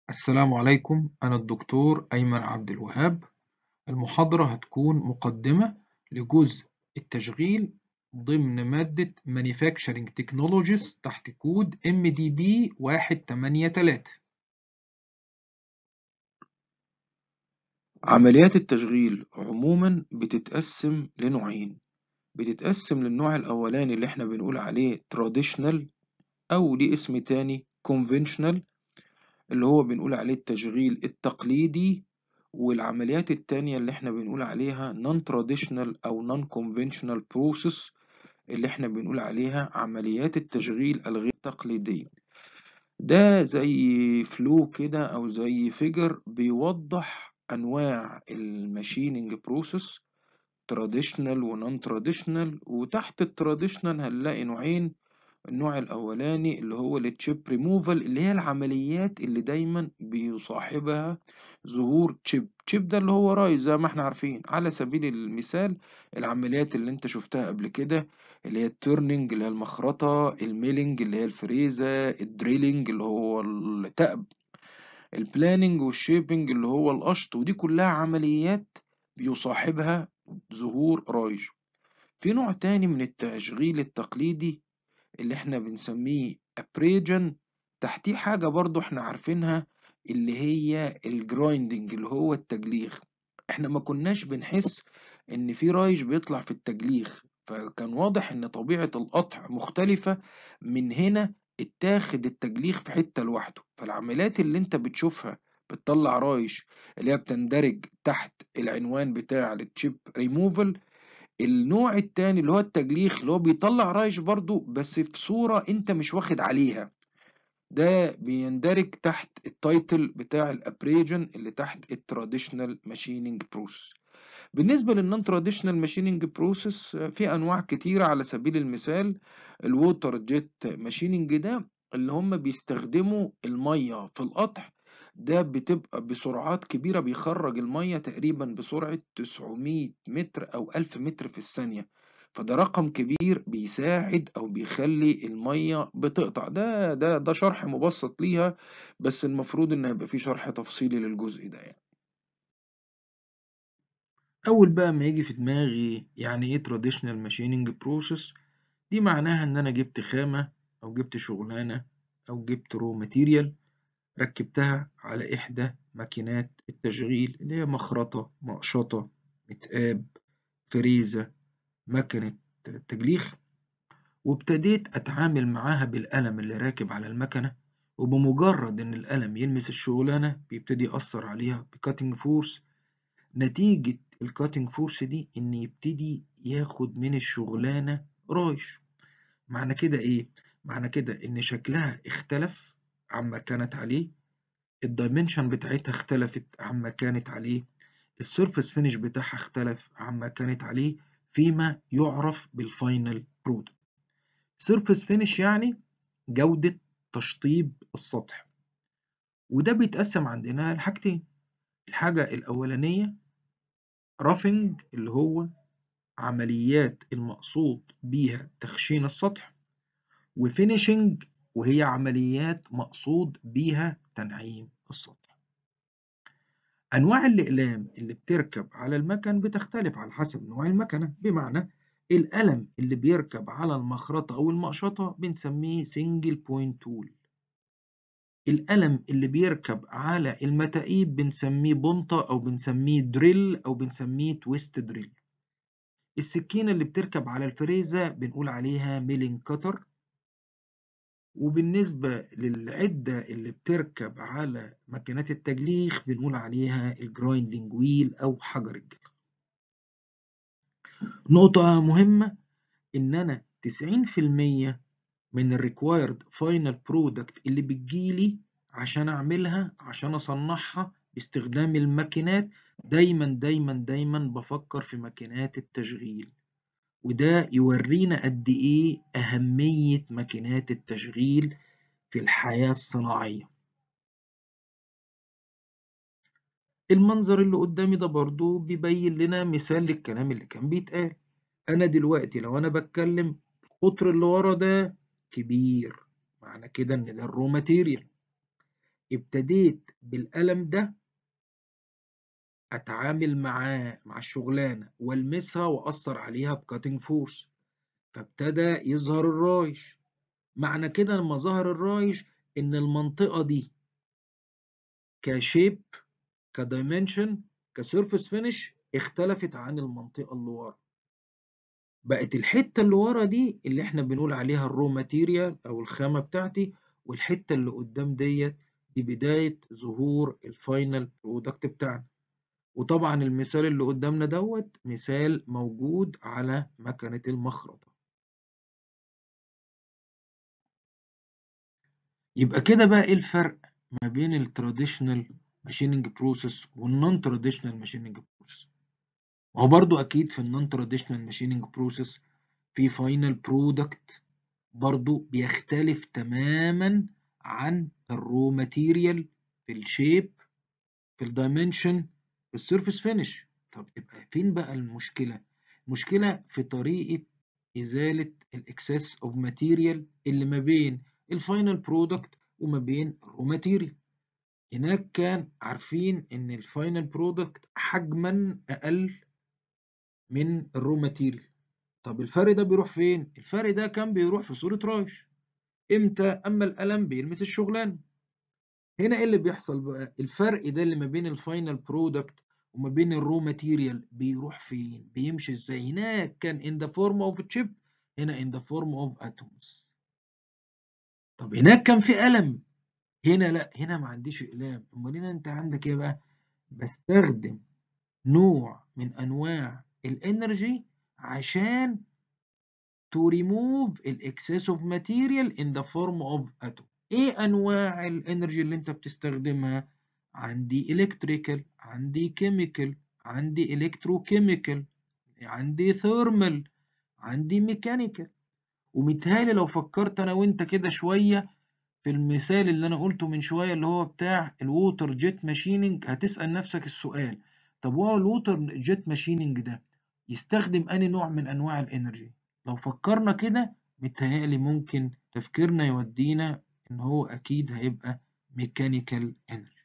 السلام عليكم أنا الدكتور أيمن عبد الوهاب المحاضرة هتكون مقدمة لجزء التشغيل ضمن مادة Manufacturing Technologies تحت كود MDB 183 عمليات التشغيل عموما بتتقسم لنوعين بتتقسم للنوع الأولاني اللي احنا بنقول عليه traditional أو ليه اسم تاني conventional اللي هو بنقول عليه التشغيل التقليدي والعمليات التانية اللي احنا بنقول عليها non-traditional أو non-conventional process اللي احنا بنقول عليها عمليات التشغيل الغير تقليدية ده زي فلو كده أو زي فيجر بيوضح أنواع الماشينينج بروسيس تراديشنال ونون تراديشنال وتحت التراديشنال هنلاقي نوعين النوع الأولاني اللي هو التشيب ريموفال اللي هي العمليات اللي دايما بيصاحبها ظهور تشيب تشيب ده اللي هو راي زي ما احنا عارفين على سبيل المثال العمليات اللي انت شفتها قبل كده اللي هي التورنينج اللي هي المخرطة الميلينج اللي هي الفريزة الدريلينج اللي هو التأب البلاننج والشيبنج اللي هو القشط ودي كلها عمليات بيصاحبها ظهور رايج في نوع تاني من التشغيل التقليدي اللي احنا بنسميه ابريجن تحتيه حاجة برضو احنا عارفينها اللي هي الجرايندنج اللي هو التجليخ احنا ما كناش بنحس ان في رايج بيطلع في التجليخ فكان واضح ان طبيعة القطع مختلفة من هنا اتاخد التجليخ في حتة لوحده فالعمليات اللي انت بتشوفها بتطلع رايش اللي هي بتندرج تحت العنوان بتاع التشيب ريموفل النوع التاني اللي هو التجليخ اللي هو بيطلع رايش برضو بس في صورة انت مش واخد عليها ده بيندرج تحت التايتل بتاع الابريجن اللي تحت التراديشنال ماشينينج بروسيس بالنسبة للنون تراديشنال ماشينينج بروسيس في أنواع كتيرة على سبيل المثال الووتر جيت ماشينينج ده اللي هم بيستخدموا المية في القطع ده بتبقى بسرعات كبيرة بيخرج المية تقريبا بسرعة 900 متر أو 1000 متر في الثانية فده رقم كبير بيساعد أو بيخلي المية بتقطع ده ده ده شرح مبسط ليها بس المفروض إن هيبقى فيه شرح تفصيلي للجزء ده يعني. أول بقى ما يجي في دماغي يعني إيه traditional machining process دي معناها إن أنا جبت خامة أو جبت شغلانة أو جبت رو ماتيريال ركبتها على إحدى ماكينات التشغيل اللي هي مخرطة مقشطة متقاب فريزة مكنة تجليخ وابتديت أتعامل معاها بالقلم اللي راكب على المكنة وبمجرد إن القلم يلمس الشغلانة بيبتدي يأثر عليها بكاتنج فورس نتيجة الكاتنج فورس دي إن يبتدي ياخد من الشغلانة رايش معنى كده إيه؟ معنى كده إن شكلها اختلف عما كانت عليه الدايمنشن بتاعتها اختلفت عما كانت عليه السيرفس فينش بتاعها اختلف عما كانت عليه فيما يعرف بالفاينل برودكت سيرفس فينش يعني جودة تشطيب السطح وده بيتقسم عندنا لحاجتين الحاجة الأولانية رافنج اللي هو عمليات المقصود بيها تخشين السطح وفينيشنج وهي عمليات مقصود بيها تنعيم السطح أنواع الأقلام اللي بتركب على المكن بتختلف على حسب نوع المكنة بمعنى القلم اللي بيركب على المخرطة أو المقشطة بنسميه سنجل بوينت تول القلم اللي بيركب على المتاقيب بنسميه بنطة أو بنسميه دريل أو بنسميه تويست دريل السكينة اللي بتركب على الفريزة بنقول عليها ميلين كتر وبالنسبة للعدة اللي بتركب على ماكينات التجليخ بنقول عليها الجرايندنج ويل أو حجر الجلخ نقطة مهمة إن أنا 90% من الريكوايرد فاينل برودكت اللي بتجيلي عشان أعملها عشان أصنعها باستخدام الماكينات دايما دايما دايما بفكر في ماكينات التشغيل وده يورينا قد إيه أهمية ماكينات التشغيل في الحياة الصناعية المنظر اللي قدامي ده برضو بيبين لنا مثال للكلام اللي كان بيتقال أنا دلوقتي لو أنا بتكلم القطر اللي ورا ده كبير معنى كده إن ده الرو ماتيريال ابتديت بالقلم ده اتعامل معاه مع الشغلانه والمسها واثر عليها بكاتنج فورس فابتدى يظهر الرايش معنى كده لما ظهر الرايش ان المنطقه دي كشيب كدايمنشن كسيرفس فينش اختلفت عن المنطقه اللي ورا بقت الحته اللي ورا دي اللي احنا بنقول عليها الرو ماتيريال او الخامه بتاعتي والحته اللي قدام ديت دي بدايه ظهور الفاينل برودكت بتاعنا وطبعا المثال اللي قدامنا دوت مثال موجود على مكنه المخرطه يبقى كده بقى ايه الفرق ما بين التراديشنال ماشيننج بروسيس والنون تراديشنال ماشيننج بروسيس وهو برضو اكيد في النون تراديشنال ماشيننج بروسيس في فاينل برودكت برضو بيختلف تماما عن الرو ماتيريال في الشيب في الدايمنشن في السيرفيس فينش طب تبقى فين بقى المشكله المشكله في طريقه ازاله الاكسس اوف ماتيريال اللي ما بين الفاينل برودكت وما بين الرو ماتيريال هناك كان عارفين ان الفاينل برودكت حجما اقل من الرو ماتيريال طب الفرق ده بيروح فين الفرق ده كان بيروح في صورة رايش امتى اما القلم بيلمس الشغلان هنا ايه اللي بيحصل بقى الفرق ده اللي ما بين الفاينل برودكت وما بين الرو ماتيريال بيروح فين بيمشي ازاي هناك كان in the form of chip هنا in the form of atoms طب هناك كان في قلم هنا لا هنا ما عنديش اقلام امال هنا انت عندك ايه بقى بستخدم نوع من انواع الانرجي عشان to remove ال excess of material in the form of atom ايه انواع الانرجي اللي انت بتستخدمها عندي electrical عندي chemical عندي electrochemical عندي thermal عندي mechanical ومتهيألي لو فكرت انا وانت كده شويه في المثال اللي انا قلته من شويه اللي هو بتاع الووتر جيت ماشيننج هتسأل نفسك السؤال طب هو الووتر جيت ماشيننج ده يستخدم أنهي نوع من أنواع الإنرجي لو فكرنا كده متهيألي ممكن تفكيرنا يودينا إن هو أكيد هيبقى ميكانيكال إنرجي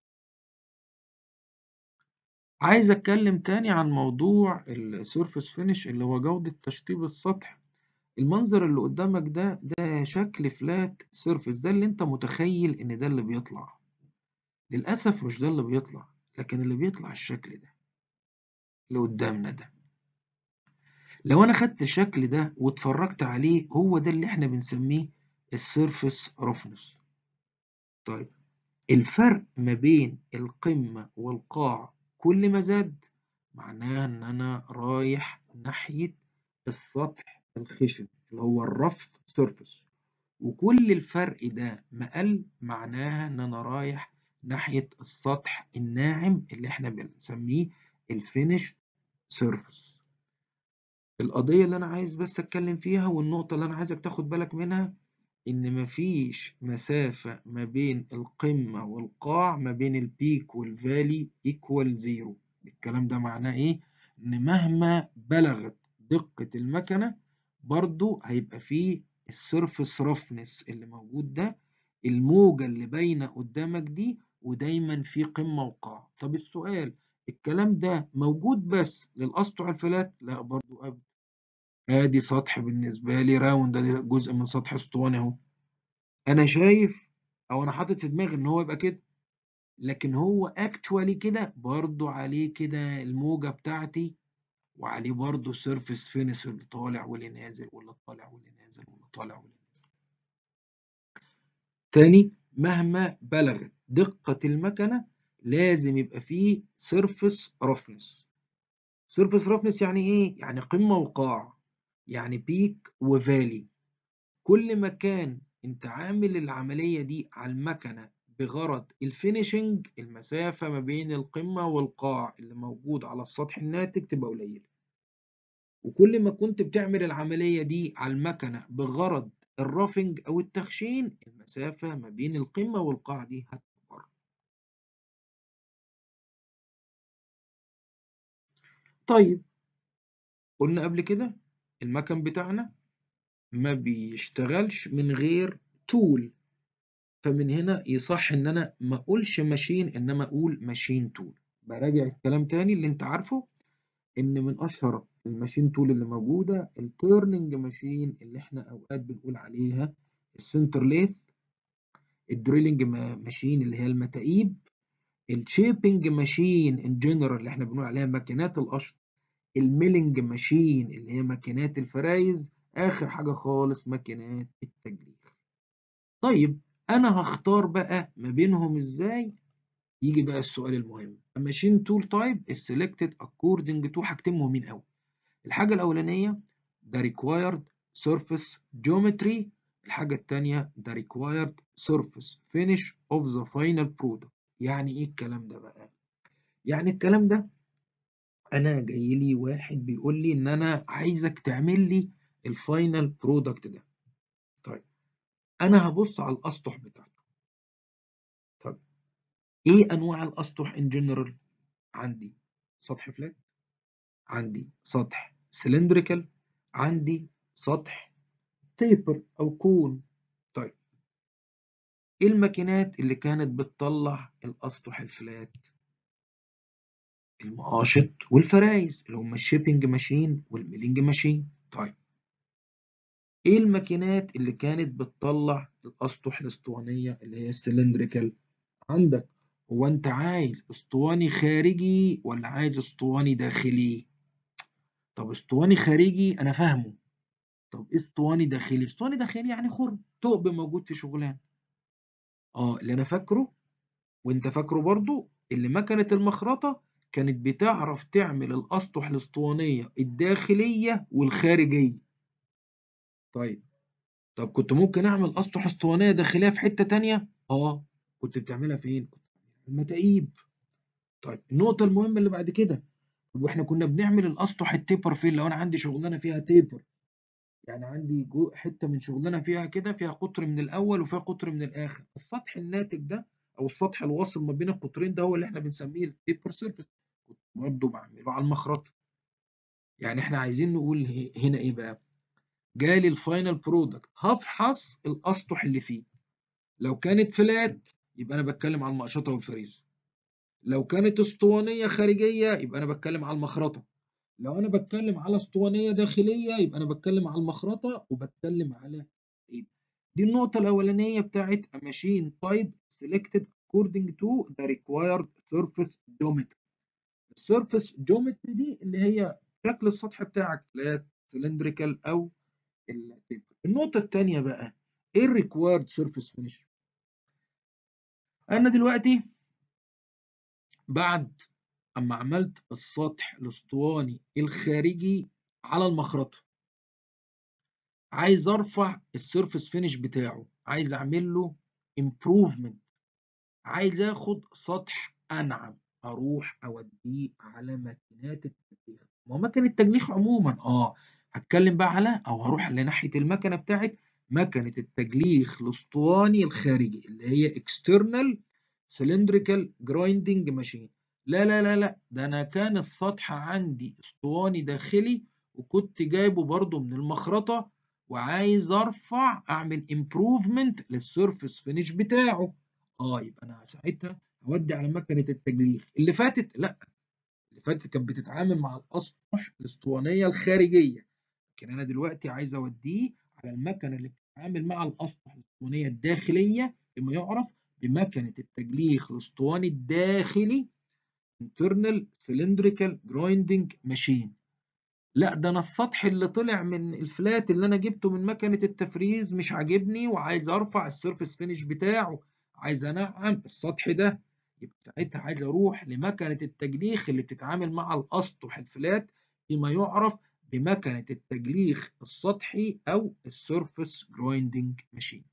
عايز أتكلم تاني عن موضوع السيرفس فينش اللي هو جودة تشطيب السطح المنظر اللي قدامك ده ده شكل فلات سيرفس ده اللي انت متخيل ان ده اللي بيطلع للأسف مش ده اللي بيطلع لكن اللي بيطلع الشكل ده اللي قدامنا ده لو انا خدت الشكل ده واتفرجت عليه هو ده اللي احنا بنسميه السيرفس رفنس طيب الفرق ما بين القمة والقاع كل ما زاد معناه ان انا رايح ناحية السطح الخشن اللي هو الرف سيرفس وكل الفرق ده ما قل معناها ان انا رايح ناحية السطح الناعم اللي احنا بنسميه الفينش سيرفس القضية اللي أنا عايز بس أتكلم فيها والنقطة اللي أنا عايزك تاخد بالك منها إن مفيش مسافة ما بين القمة والقاع ما بين البيك والفالي إيكوال زيرو الكلام ده معناه إيه؟ إن مهما بلغت دقة المكنة برضو هيبقى فيه السيرفس رفنس اللي موجود ده الموجة اللي باينة قدامك دي ودايما في قمة وقاع طب السؤال الكلام ده موجود بس للأسطح الفلات؟ لا برضو أبدا ادي سطح بالنسبة لي راوند ده جزء من سطح اسطواني اهو انا شايف او انا حاطط في دماغي ان هو يبقى كده لكن هو اكتوالي كده برضو عليه كده الموجة بتاعتي وعليه برضو سيرفيس فينس اللي طالع واللي نازل واللي طالع واللي نازل واللي طالع واللي نازل تاني مهما بلغت دقة المكنة لازم يبقى فيه سيرفيس رفنس سيرفيس رفنس يعني ايه؟ يعني قمة وقاع يعني بيك وفالي كل ما كان انت عامل العملية دي على المكنة بغرض الفينيشنج المسافة ما بين القمة والقاع اللي موجود على السطح الناتج تبقى قليلة وكل ما كنت بتعمل العملية دي على المكنة بغرض الرافنج أو التخشين المسافة ما بين القمة والقاع دي هتكبر طيب قلنا قبل كده المكن بتاعنا ما بيشتغلش من غير تول فمن هنا يصح ان انا ما اقولش ماشين انما اقول ماشين تول براجع الكلام تاني اللي انت عارفه ان من اشهر الماشين تول اللي موجوده التيرنينج ماشين اللي احنا اوقات بنقول عليها السنتر ليث الدريلنج ماشين اللي هي المتايب الشيبنج ماشين ان جنرال اللي احنا بنقول عليها ماكينات القشط الميلنج ماشين اللي هي ماكينات الفرايز اخر حاجه خالص ماكينات التجليخ طيب انا هختار بقى ما بينهم ازاي يجي بقى السؤال المهم ماشين تول تايب is selected according to حاجتين مهمين قوي الحاجه الاولانيه ده required surface geometry الحاجه الثانيه ده required surface finish of the final product يعني ايه الكلام ده بقى يعني الكلام ده انا جاي لي واحد بيقول لي ان انا عايزك تعمل لي الفاينل برودكت ده طيب انا هبص على الاسطح بتاعته طب ايه انواع الاسطح ان جنرال عندي سطح فلات عندي سطح سلندريكال عندي سطح تيبر او كون طيب ايه الماكينات اللي كانت بتطلع الاسطح الفلات المقاشط والفرايز اللي هم الشيبنج ماشين والميلينج ماشين طيب ايه الماكينات اللي كانت بتطلع الاسطح الاسطوانيه اللي هي السلندريكال عندك هو انت عايز اسطواني خارجي ولا عايز اسطواني داخلي طب اسطواني خارجي انا فاهمه طب ايه اسطواني داخلي اسطواني داخلي يعني خرم ثقب موجود في شغلان اه اللي انا فاكره وانت فاكره برضو اللي مكنه المخرطه كانت بتعرف تعمل الاسطح الاسطوانيه الداخليه والخارجيه طيب طب كنت ممكن اعمل اسطح اسطوانيه داخليه في حته تانية اه كنت بتعملها فين كنت بتعملها المتايب طيب النقطه المهمه اللي بعد كده طب واحنا كنا بنعمل الاسطح التيبر فين لو انا عندي شغلانه فيها تيبر يعني عندي جو حته من شغلانه فيها كده فيها قطر من الاول وفيها قطر من الاخر السطح الناتج ده او السطح الواصل ما بين القطرين ده هو اللي احنا بنسميه التيبر سيرفيس كنت برضه بعمله على المخرطه يعني احنا عايزين نقول هنا ايه بقى جالي الفاينل برودكت هفحص الاسطح اللي فيه لو كانت فلات يبقى انا بتكلم على المقشطه والفريز لو كانت اسطوانيه خارجيه يبقى انا بتكلم على المخرطه لو انا بتكلم على اسطوانيه داخليه يبقى انا بتكلم على المخرطه وبتكلم على ايه دي النقطه الاولانيه بتاعت machine type selected according to the required surface geometry السيرفيس جيومتري دي اللي هي شكل السطح بتاعك فلات سلندريكال او التيبر النقطه الثانيه بقى ايه الريكوايرد سيرفيس فينش انا دلوقتي بعد اما عملت السطح الاسطواني الخارجي على المخرطه عايز ارفع السيرفيس فينش بتاعه عايز اعمل له امبروفمنت عايز اخد سطح انعم اروح اوديه على ماكينات التجليخ ما هو مكنه التجليخ عموما اه هتكلم بقى على او هروح لناحيه المكنه بتاعت مكنه التجليخ الاسطواني الخارجي اللي هي external cylindrical grinding machine لا لا لا لا ده انا كان السطح عندي اسطواني داخلي وكنت جايبه برضو من المخرطه وعايز ارفع اعمل امبروفمنت للسيرفيس فينش بتاعه اه يبقى انا ساعتها هودي على مكنه التجليخ اللي فاتت لا اللي فاتت كانت بتتعامل مع الاسطح الاسطوانيه الخارجيه لكن انا دلوقتي عايز اوديه على المكنه اللي بتتعامل مع الاسطح الاسطوانيه الداخليه بما يعرف بمكنه التجليخ الاسطواني الداخلي internal cylindrical grinding machine لا ده انا السطح اللي طلع من الفلات اللي انا جبته من مكنه التفريز مش عاجبني وعايز ارفع السيرفيس فينش بتاعه عايز انعم السطح ده يبقى ساعتها عايز اروح لمكنه التجليخ اللي بتتعامل مع الاسطح الفلات فيما يعرف بمكنه التجليخ السطحي او السيرفيس جرايندنج ماشين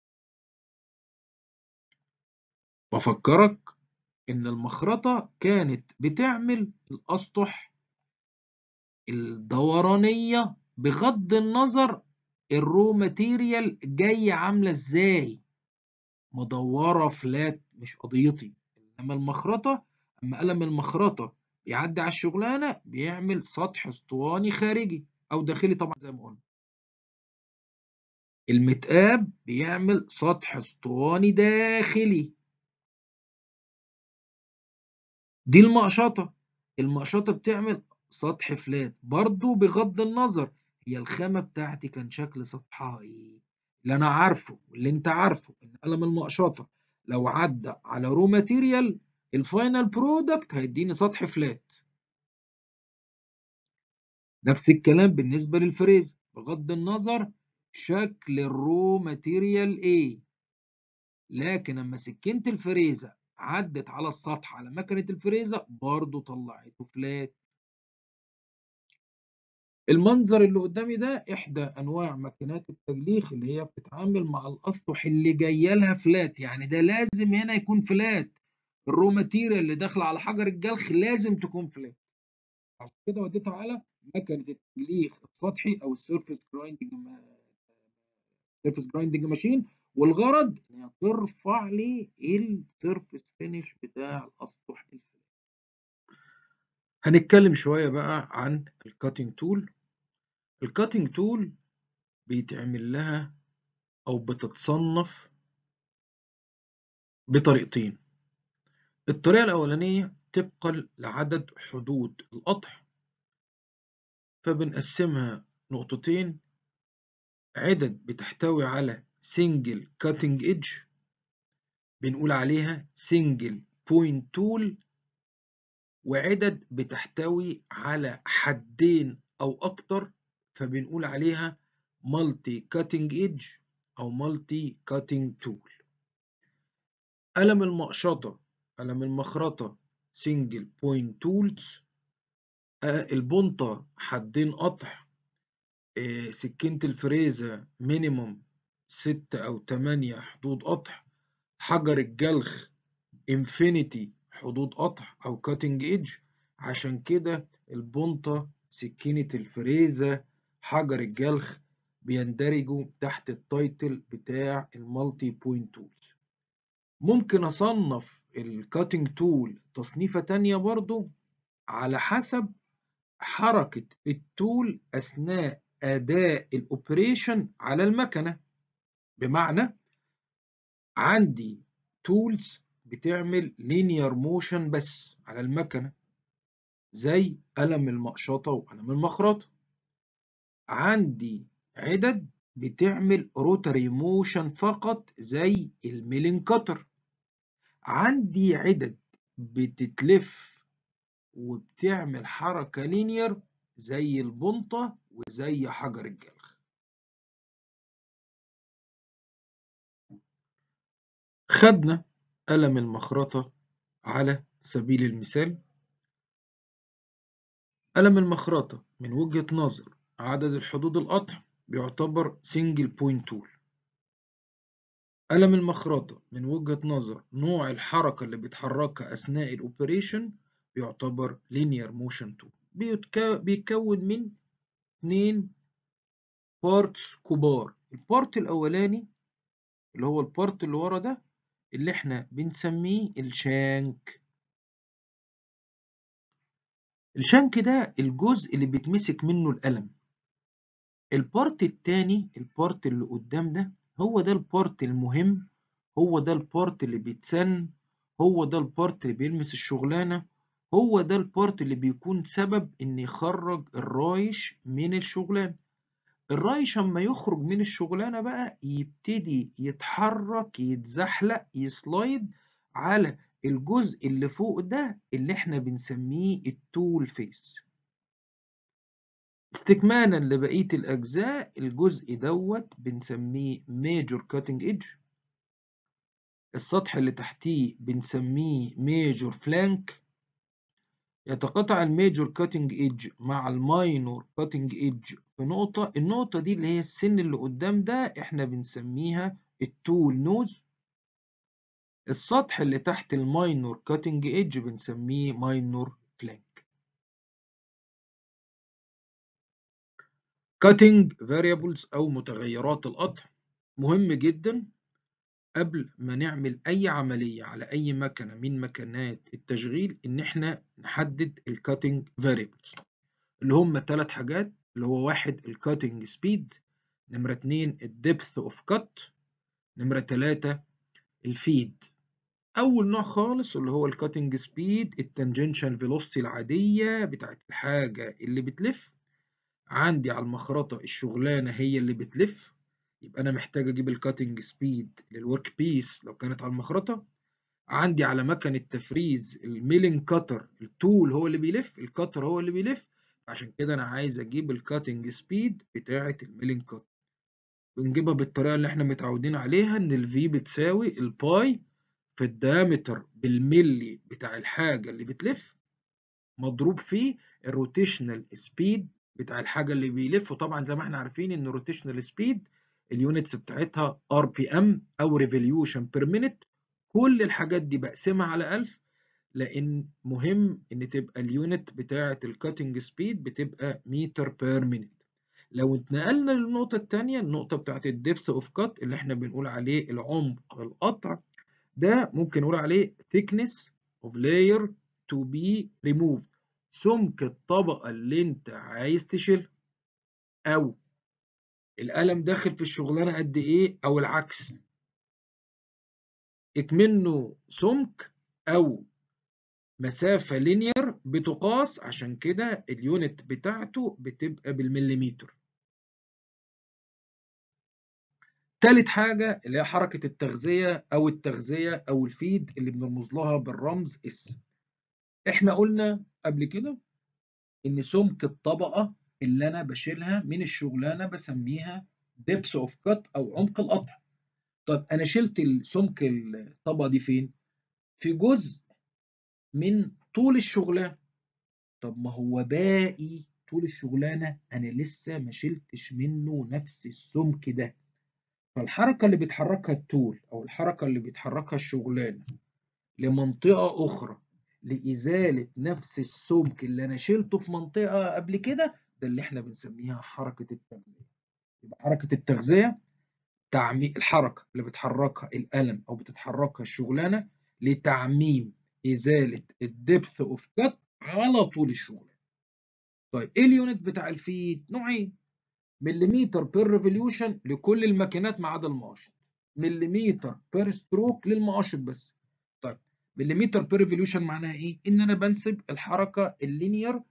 بفكرك ان المخرطه كانت بتعمل الاسطح الدورانيه بغض النظر الرو ماتيريال جايه عامله ازاي مدوره فلات مش قضيتي انما المخرطه اما قلم المخرطه بيعدي على الشغلانه بيعمل سطح اسطواني خارجي او داخلي طبعا زي ما قلنا المتقاب بيعمل سطح اسطواني داخلي دي المقشطة المقشطة بتعمل سطح فلات برضو بغض النظر هي الخامة بتاعتي كان شكل سطحها ايه اللي انا عارفه واللي انت عارفه ان قلم المقشطة لو عدى على رو ماتيريال الفاينل برودكت هيديني سطح فلات نفس الكلام بالنسبة للفريز بغض النظر شكل الرو ماتيريال ايه لكن اما سكينة الفريزة عدت على السطح على مكنة الفريزة برضو طلعته فلات المنظر اللي قدامي ده احدى انواع ماكينات التجليخ اللي هي بتتعامل مع الاسطح اللي جايه لها فلات يعني ده لازم هنا يكون فلات الرو ماتيريال اللي داخله على حجر الجلخ لازم تكون فلات عشان كده وديتها على مكنه التجليخ السطحي او السيرفيس جرايندنج سيرفيس جرايندنج ماشين والغرض ان هي ترفع لي السيرفيس فينش بتاع الاسطح الفلات هنتكلم شويه بقى عن الكاتنج تول الكاتنج تول بيتعمل لها او بتتصنف بطريقتين الطريقه الاولانيه طبقا لعدد حدود القطع فبنقسمها نقطتين عدد بتحتوي على single cutting edge بنقول عليها single point tool وعدد بتحتوي على حدين أو أكتر فبنقول عليها multi cutting edge أو multi cutting tool قلم المقشطة قلم المخرطة single point tools البنطة حدين قطع سكينة الفريزة مينيموم ستة أو تمانية حدود قطع حجر الجلخ انفينيتي حدود قطع أو كاتنج ايدج عشان كده البنطة سكينة الفريزة حجر الجلخ بيندرجوا تحت التايتل بتاع المالتي بوينت تولز ممكن أصنف الكاتنج تول تصنيفة تانية برضو على حسب حركة التول أثناء أداء الأوبريشن على المكنة بمعنى عندي تولز بتعمل لينير موشن بس على المكنة زي قلم المقشطة وقلم المخرطة عندي عدد بتعمل روتري موشن فقط زي الميلين كتر عندي عدد بتتلف وبتعمل حركة لينير زي البنطة وزي حجر الجلخ خدنا قلم المخرطة على سبيل المثال قلم المخرطة من وجهة نظر عدد الحدود القطع بيعتبر سنجل بوينت تول قلم المخرطة من وجهة نظر نوع الحركة اللي بيتحركها أثناء الأوبريشن بيعتبر linear motion tool بيتكون من اتنين بارتس كبار البارت الأولاني اللي هو البارت اللي ورا ده اللي احنا بنسميه الشانك الشانك ده الجزء اللي بيتمسك منه القلم البارت التاني البارت اللي قدام ده هو ده البارت المهم هو ده البارت اللي بيتسن هو ده البارت اللي بيلمس الشغلانة هو ده البارت اللي بيكون سبب ان يخرج الرايش من الشغلانة الرايش اما يخرج من الشغلانة بقى يبتدي يتحرك يتزحلق يسلايد على الجزء اللي فوق ده اللي احنا بنسميه التول فيس استكمالا لبقية الأجزاء الجزء دوت بنسميه major cutting edge السطح اللي تحتيه بنسميه major flank يتقاطع الميجور كاتنج ايدج مع الماينور كاتنج ايدج في نقطة النقطة دي اللي هي السن اللي قدام ده احنا بنسميها التول نوز السطح اللي تحت الماينور كاتنج ايدج بنسميه ماينور فلانك كاتنج فاريبلز او متغيرات القطع مهم جدا قبل ما نعمل أي عملية على أي مكنة من مكنات التشغيل إن إحنا نحدد الكاتنج فاريبلز اللي هم ثلاث حاجات اللي هو واحد الكاتنج سبيد نمرة اتنين الدبث اوف كات نمرة تلاتة الفيد أول نوع خالص اللي هو الكاتنج سبيد التانجنشال فيلوسيتي العادية بتاعت الحاجة اللي بتلف عندي على المخرطة الشغلانة هي اللي بتلف يبقى أنا محتاج أجيب الكاتنج سبيد للورك بيس لو كانت على المخرطة عندي على مكنة تفريز الميلين كاتر التول هو اللي بيلف الكاتر هو اللي بيلف عشان كده أنا عايز أجيب الكاتنج سبيد بتاعة الميلين كاتر بنجيبها بالطريقة اللي احنا متعودين عليها إن الفي بتساوي الباي في الدايمتر بالملي بتاع الحاجة اللي بتلف مضروب في الروتيشنال سبيد بتاع الحاجة اللي بيلف وطبعا زي ما احنا عارفين ان الروتيشنال سبيد اليونتس بتاعتها ار بي ام او ريفوليوشن بير مينيت كل الحاجات دي بقسمها على 1000 لان مهم ان تبقى اليونت بتاعة الكاتنج سبيد بتبقى متر بير مينيت لو اتنقلنا للنقطة التانية النقطة بتاعة الدبث اوف كات اللي احنا بنقول عليه العمق القطع ده ممكن نقول عليه thickness of layer to be removed سمك الطبقة اللي انت عايز تشيلها او القلم داخل في الشغلانة قد ايه او العكس اكمنه سمك او مسافة لينير بتقاس عشان كده اليونت بتاعته بتبقى بالمليمتر تالت حاجة اللي هي حركة التغذية أو التغذية أو الفيد اللي بنرمز لها بالرمز اس. إحنا قلنا قبل كده إن سمك الطبقة اللي أنا بشيلها من الشغلانة بسميها depth of cut أو عمق القطع. طب أنا شلت سمك الطبقة دي فين؟ في جزء من طول الشغلانة. طب ما هو باقي طول الشغلانة أنا لسه ما شلتش منه نفس السمك ده. فالحركة اللي بتحركها التول أو الحركة اللي بتحركها الشغلانة لمنطقة أخرى لإزالة نفس السمك اللي أنا شلته في منطقة قبل كده ده اللي إحنا بنسميها حركة التغذية. يبقى حركة التغذية تعميم الحركة اللي بتحركها القلم أو بتتحركها الشغلانة لتعميم إزالة الدبث أوف كات على طول الشغلانة. طيب إيه اليونت بتاع الفيد؟ نوعين. مليمتر بير ريفوليوشن لكل الماكينات ما عدا المقاشط مليمتر بير ستروك للمقاشط بس طيب مليمتر بير ريفوليوشن معناها ايه ان انا بنسب الحركه اللينير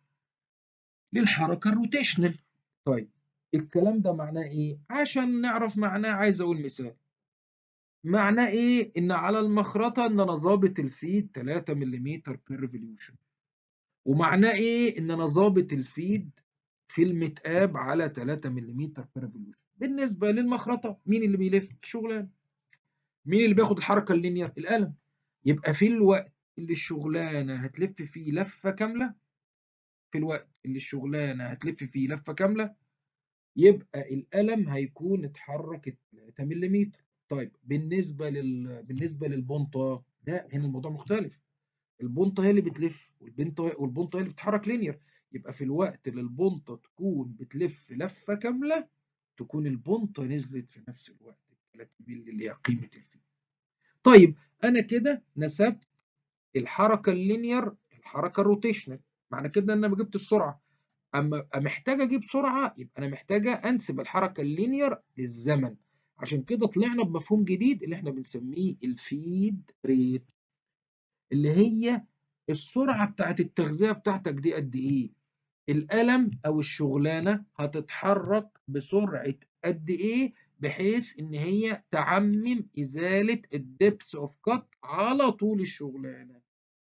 للحركه الروتيشنال طيب الكلام ده معناه ايه عشان نعرف معناه عايز اقول مثال معناه ايه ان على المخرطه ان انا ظابط الفيد 3 ملم بير ريفوليوشن ومعناه ايه ان انا ظابط الفيد في المتقاب على 3 ملم بير ريفوليوشن بالنسبه للمخرطه مين اللي بيلف الشغلانه مين اللي بياخد الحركه اللينير القلم يبقى في الوقت اللي الشغلانه هتلف فيه لفه كامله في الوقت اللي الشغلانه هتلف فيه لفه كامله يبقى القلم هيكون اتحرك 3 ملم طيب بالنسبه لل بالنسبه للبنطه لا هنا الموضوع مختلف البنطه هي اللي بتلف والبنطه والبنطه هي اللي بتتحرك لينير يبقى في الوقت اللي البنطة تكون بتلف لفة كاملة تكون البنطة نزلت في نفس الوقت 3 مللي اللي هي قيمة الفي. طيب أنا كده نسبت الحركة اللينير الحركة الروتيشنال معنى كده إن أنا جبت السرعة أما محتاج أجيب سرعة يبقى أنا محتاجة أنسب الحركة اللينير للزمن عشان كده طلعنا بمفهوم جديد اللي إحنا بنسميه الفيد ريت اللي هي السرعة بتاعت التغذية بتاعتك دي قد إيه؟ القلم او الشغلانه هتتحرك بسرعه قد ايه بحيث ان هي تعمم ازاله الدبس اوف كات على طول الشغلانه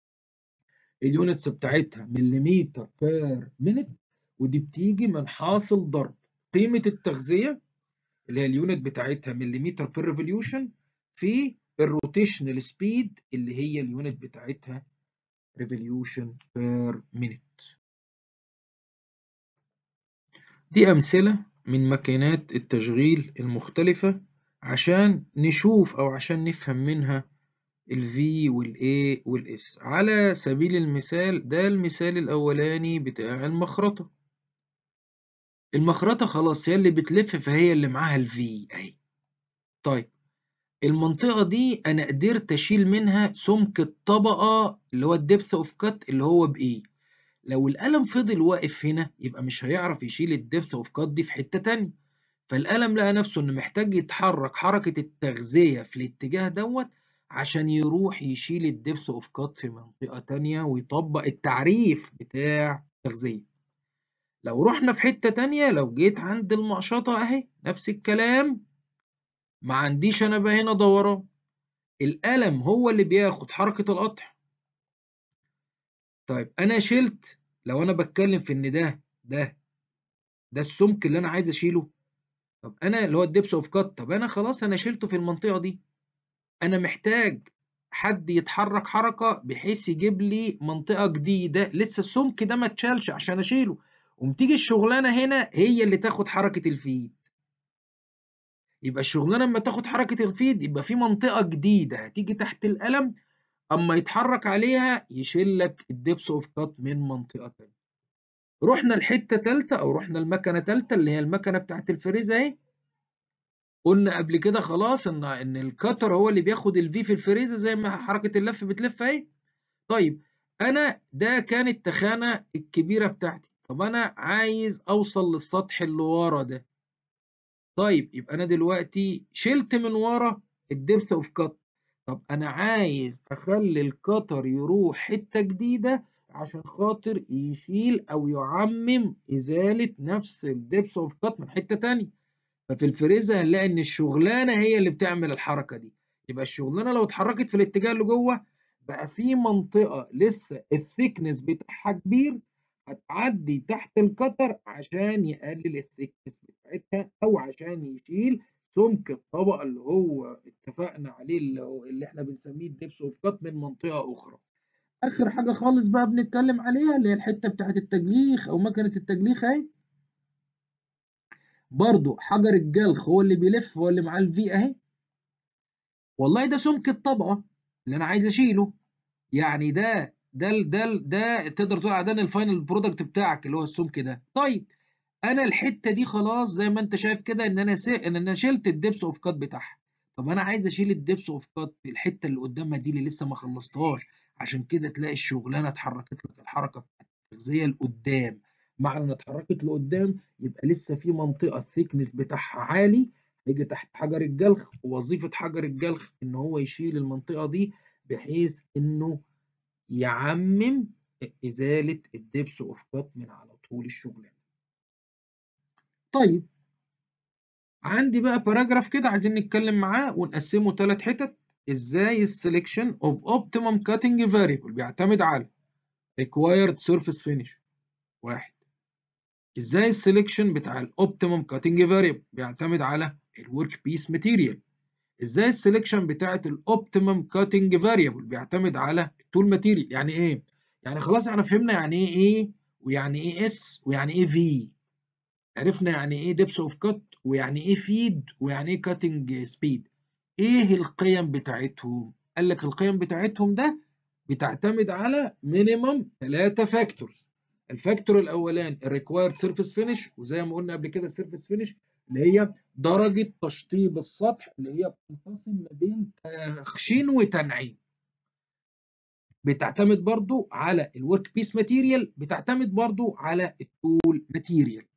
اليونتس بتاعتها مليمتر بير مينت ودي بتيجي من حاصل ضرب قيمه التغذيه اللي هي اليونت بتاعتها مليمتر بير ريفوليوشن في الروتيشنال سبيد اللي هي اليونت بتاعتها ريفوليوشن بير مينت دي أمثلة من ماكينات التشغيل المختلفة عشان نشوف أو عشان نفهم منها ال V وال A وال S على سبيل المثال ده المثال الأولاني بتاع المخرطة المخرطة خلاص هي اللي بتلف فهي اللي معاها ال V أهي طيب المنطقة دي أنا قدرت أشيل منها سمك الطبقة اللي هو الدبث أوف كات اللي هو بإيه لو القلم فضل واقف هنا يبقى مش هيعرف يشيل الدبث اوف كات دي في حته تانية فالقلم لقى نفسه إنه محتاج يتحرك حركة التغذية في الاتجاه دوت عشان يروح يشيل الدبس اوف كات في منطقة تانية ويطبق التعريف بتاع التغذية لو رحنا في حتة تانية لو جيت عند المقشطة اهي نفس الكلام ما عنديش انا بقى هنا دوران القلم هو اللي بياخد حركة القطع طيب انا شلت لو انا بتكلم في ان ده ده ده السمك اللي انا عايز اشيله طب انا اللي هو الدبس اوف كات طب انا خلاص انا شلته في المنطقة دي انا محتاج حد يتحرك حركة بحيث يجيب لي منطقة جديدة لسه السمك ده ما اتشالش عشان اشيله ومتيجي الشغلانة هنا هي اللي تاخد حركة الفيد يبقى الشغلانة لما تاخد حركة الفيد يبقى في منطقة جديدة هتيجي تحت القلم اما يتحرك عليها يشيل لك الدبس اوف كات من منطقة تانية رحنا لحتة تالتة او رحنا لمكنة تالتة اللي هي المكنة بتاعت الفريزة اهي قلنا قبل كده خلاص ان ان الكتر هو اللي بياخد الفي في الفريزة زي ما حركة اللف بتلف اهي طيب انا ده كانت التخانة الكبيرة بتاعتي طب انا عايز اوصل للسطح اللي ورا ده طيب يبقى انا دلوقتي شلت من ورا الدبث اوف كات طب انا عايز اخلي الكتر يروح حتة جديدة عشان خاطر يشيل او يعمم ازالة نفس الدبث اوف كات من حتة تانية ففي الفريزة هنلاقي ان الشغلانة هي اللي بتعمل الحركة دي يبقى الشغلانة لو اتحركت في الاتجاه اللي جوه بقى في منطقة لسه الثيكنس بتاعها كبير هتعدي تحت الكتر عشان يقلل الثيكنس بتاعتها او عشان يشيل سمك الطبقة اللي هو اتفقنا عليه اللي, هو اللي احنا بنسميه الدبس اوف كات من منطقة اخرى اخر حاجة خالص بقى بنتكلم عليها اللي هي الحتة بتاعت التجليخ او مكنة التجليخ اهي برضو حجر الجلخ هو اللي بيلف هو اللي معاه الفي اهي والله ده سمك الطبقة اللي انا عايز اشيله يعني ده ده ده ده تقدر تقول على ده الفاينل برودكت بتاعك اللي هو السمك ده طيب انا الحته دي خلاص زي ما انت شايف كده ان انا سي... ان انا شلت الدبس اوف كات بتاعها طب انا عايز اشيل الدبس اوف كات في الحته اللي قدامها دي اللي لسه ما خلصتهاش عشان كده تلاقي الشغلانه اتحركت لك الحركه بتاعت التغذيه لقدام معنى ان اتحركت لقدام يبقى لسه في منطقه الثيكنس بتاعها عالي هيجي تحت حجر الجلخ ووظيفه حجر الجلخ ان هو يشيل المنطقه دي بحيث انه يعمم ازاله الدبس اوف كات من على طول الشغلانه طيب عندي بقى باراجراف كده عايزين نتكلم معاه ونقسمه ثلاث حتت ازاي السلكشن اوف اوبتيمم كاتنج فاريبل بيعتمد على required surface finish واحد ازاي السلكشن بتاع الاوبتيمم كاتنج فاريبل بيعتمد على الورك بيس ماتيريال ازاي السلكشن بتاعت الاوبتيمم كاتنج فاريبل بيعتمد على التول ماتيريال يعني ايه يعني خلاص احنا فهمنا يعني ايه ايه ويعني ايه اس ويعني ايه في عرفنا يعني ايه دبس اوف كات ويعني ايه فيد ويعني ايه كاتنج سبيد ايه القيم بتاعتهم قال لك القيم بتاعتهم ده بتعتمد على مينيمم ثلاثة فاكتورز الفاكتور الاولاني الريكوايرد سيرفيس فينش وزي ما قلنا قبل كده السيرفيس فينش اللي هي درجة تشطيب السطح اللي هي بتنقسم ما بين تخشين وتنعيم بتعتمد برضو على الورك بيس ماتيريال بتعتمد برضو على التول ماتيريال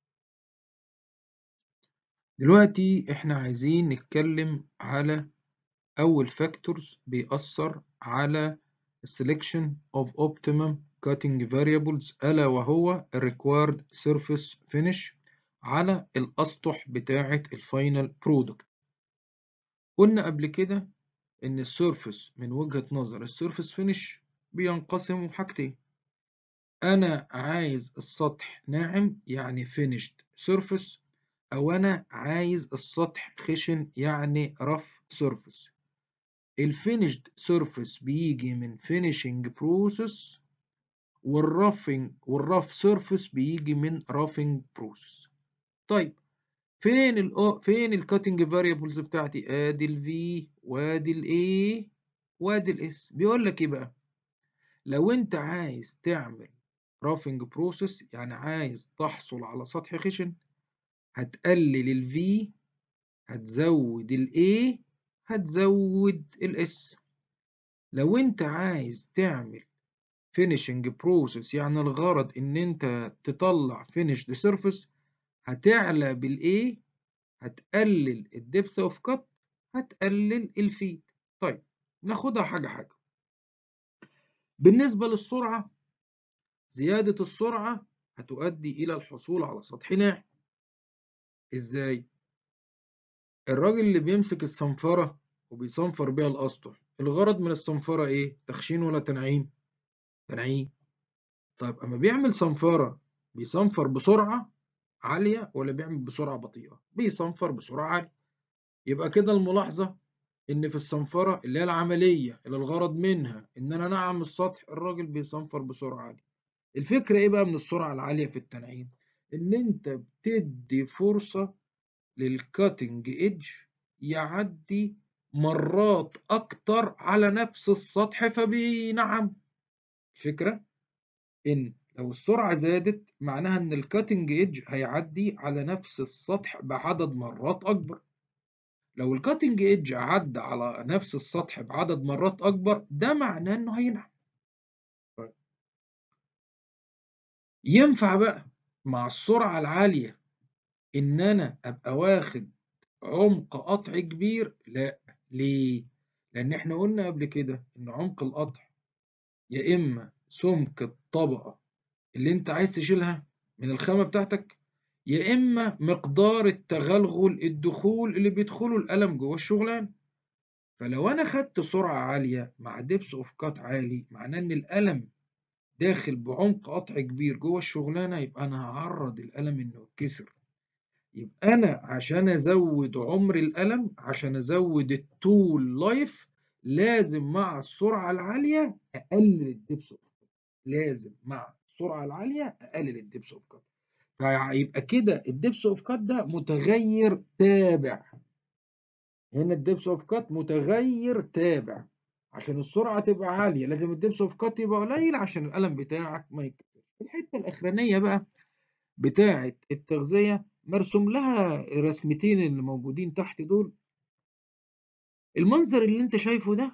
دلوقتي احنا عايزين نتكلم على اول فاكتورز بيأثر على selection of optimum cutting variables ألا وهو required surface finish على الأسطح بتاعة الفاينل برودكت قلنا قبل كده إن السيرفس من وجهة نظر السيرفس فينش بينقسم حاجتين أنا عايز السطح ناعم يعني finished surface أو أنا عايز السطح خشن يعني rough surface الفينيشد سيرفيس بيجي من finishing process والرافنج والرف سيرفيس بيجي من رافنج بروسيس طيب فين ال فين الكاتنج فاريبلز بتاعتي ادي الفي وادي الاي وادي الاس بيقول لك ايه بقى لو انت عايز تعمل رافنج بروسيس يعني عايز تحصل على سطح خشن هتقلل الفي هتزود الاي هتزود الاس لو انت عايز تعمل finishing process يعني الغرض ان انت تطلع finished surface هتعلى بالاي هتقلل الدبث اوف كات هتقلل الفيد طيب ناخدها حاجة حاجة بالنسبة للسرعة زيادة السرعة هتؤدي إلى الحصول على سطح ناعم إزاي؟ الراجل اللي بيمسك الصنفرة وبيصنفر بيها الأسطح الغرض من الصنفرة إيه؟ تخشين ولا تنعيم؟ تنعيم طيب أما بيعمل صنفرة بيصنفر بسرعة عالية ولا بيعمل بسرعة بطيئة؟ بيصنفر بسرعة عالية يبقى كده الملاحظة إن في الصنفرة اللي هي العملية اللي الغرض منها إن أنا أنعم السطح الراجل بيصنفر بسرعة عالية الفكرة إيه بقى من السرعة العالية في التنعيم؟ إن أنت بتدي فرصة للكاتنج إيدج يعدي مرات أكتر على نفس السطح فبينعم الفكرة إن لو السرعة زادت معناها إن الكاتنج إيدج هيعدي على نفس السطح بعدد مرات أكبر لو الكاتنج إيدج عدى على نفس السطح بعدد مرات أكبر ده معناه إنه هينعم طيب. ينفع بقى مع السرعة العالية إن أنا أبقى واخد عمق قطع كبير؟ لأ ليه؟ لأن إحنا قلنا قبل كده إن عمق القطع يا إما سمك الطبقة اللي أنت عايز تشيلها من الخامة بتاعتك يا إما مقدار التغلغل الدخول اللي بيدخله القلم جوه الشغلانة فلو أنا خدت سرعة عالية مع دبس أوف كات عالي معناه إن القلم داخل بعمق قطع كبير جوه الشغلانة يبقى أنا هعرض القلم إنه يتكسر يبقى أنا عشان أزود عمر القلم عشان أزود التول لايف لازم مع السرعة العالية أقلل الدبس أوف كات لازم مع السرعة العالية أقلل الدبس أوف كات فيبقى كده الدبس أوف كات ده متغير تابع هنا الدبس أوف كات متغير تابع عشان السرعة تبقى عالية لازم الدبس أوف كات يبقى قليل عشان القلم بتاعك ما يتكسرش الحتة الأخرانية بقى بتاعة التغذية مرسوم لها رسمتين اللي موجودين تحت دول المنظر اللي انت شايفه ده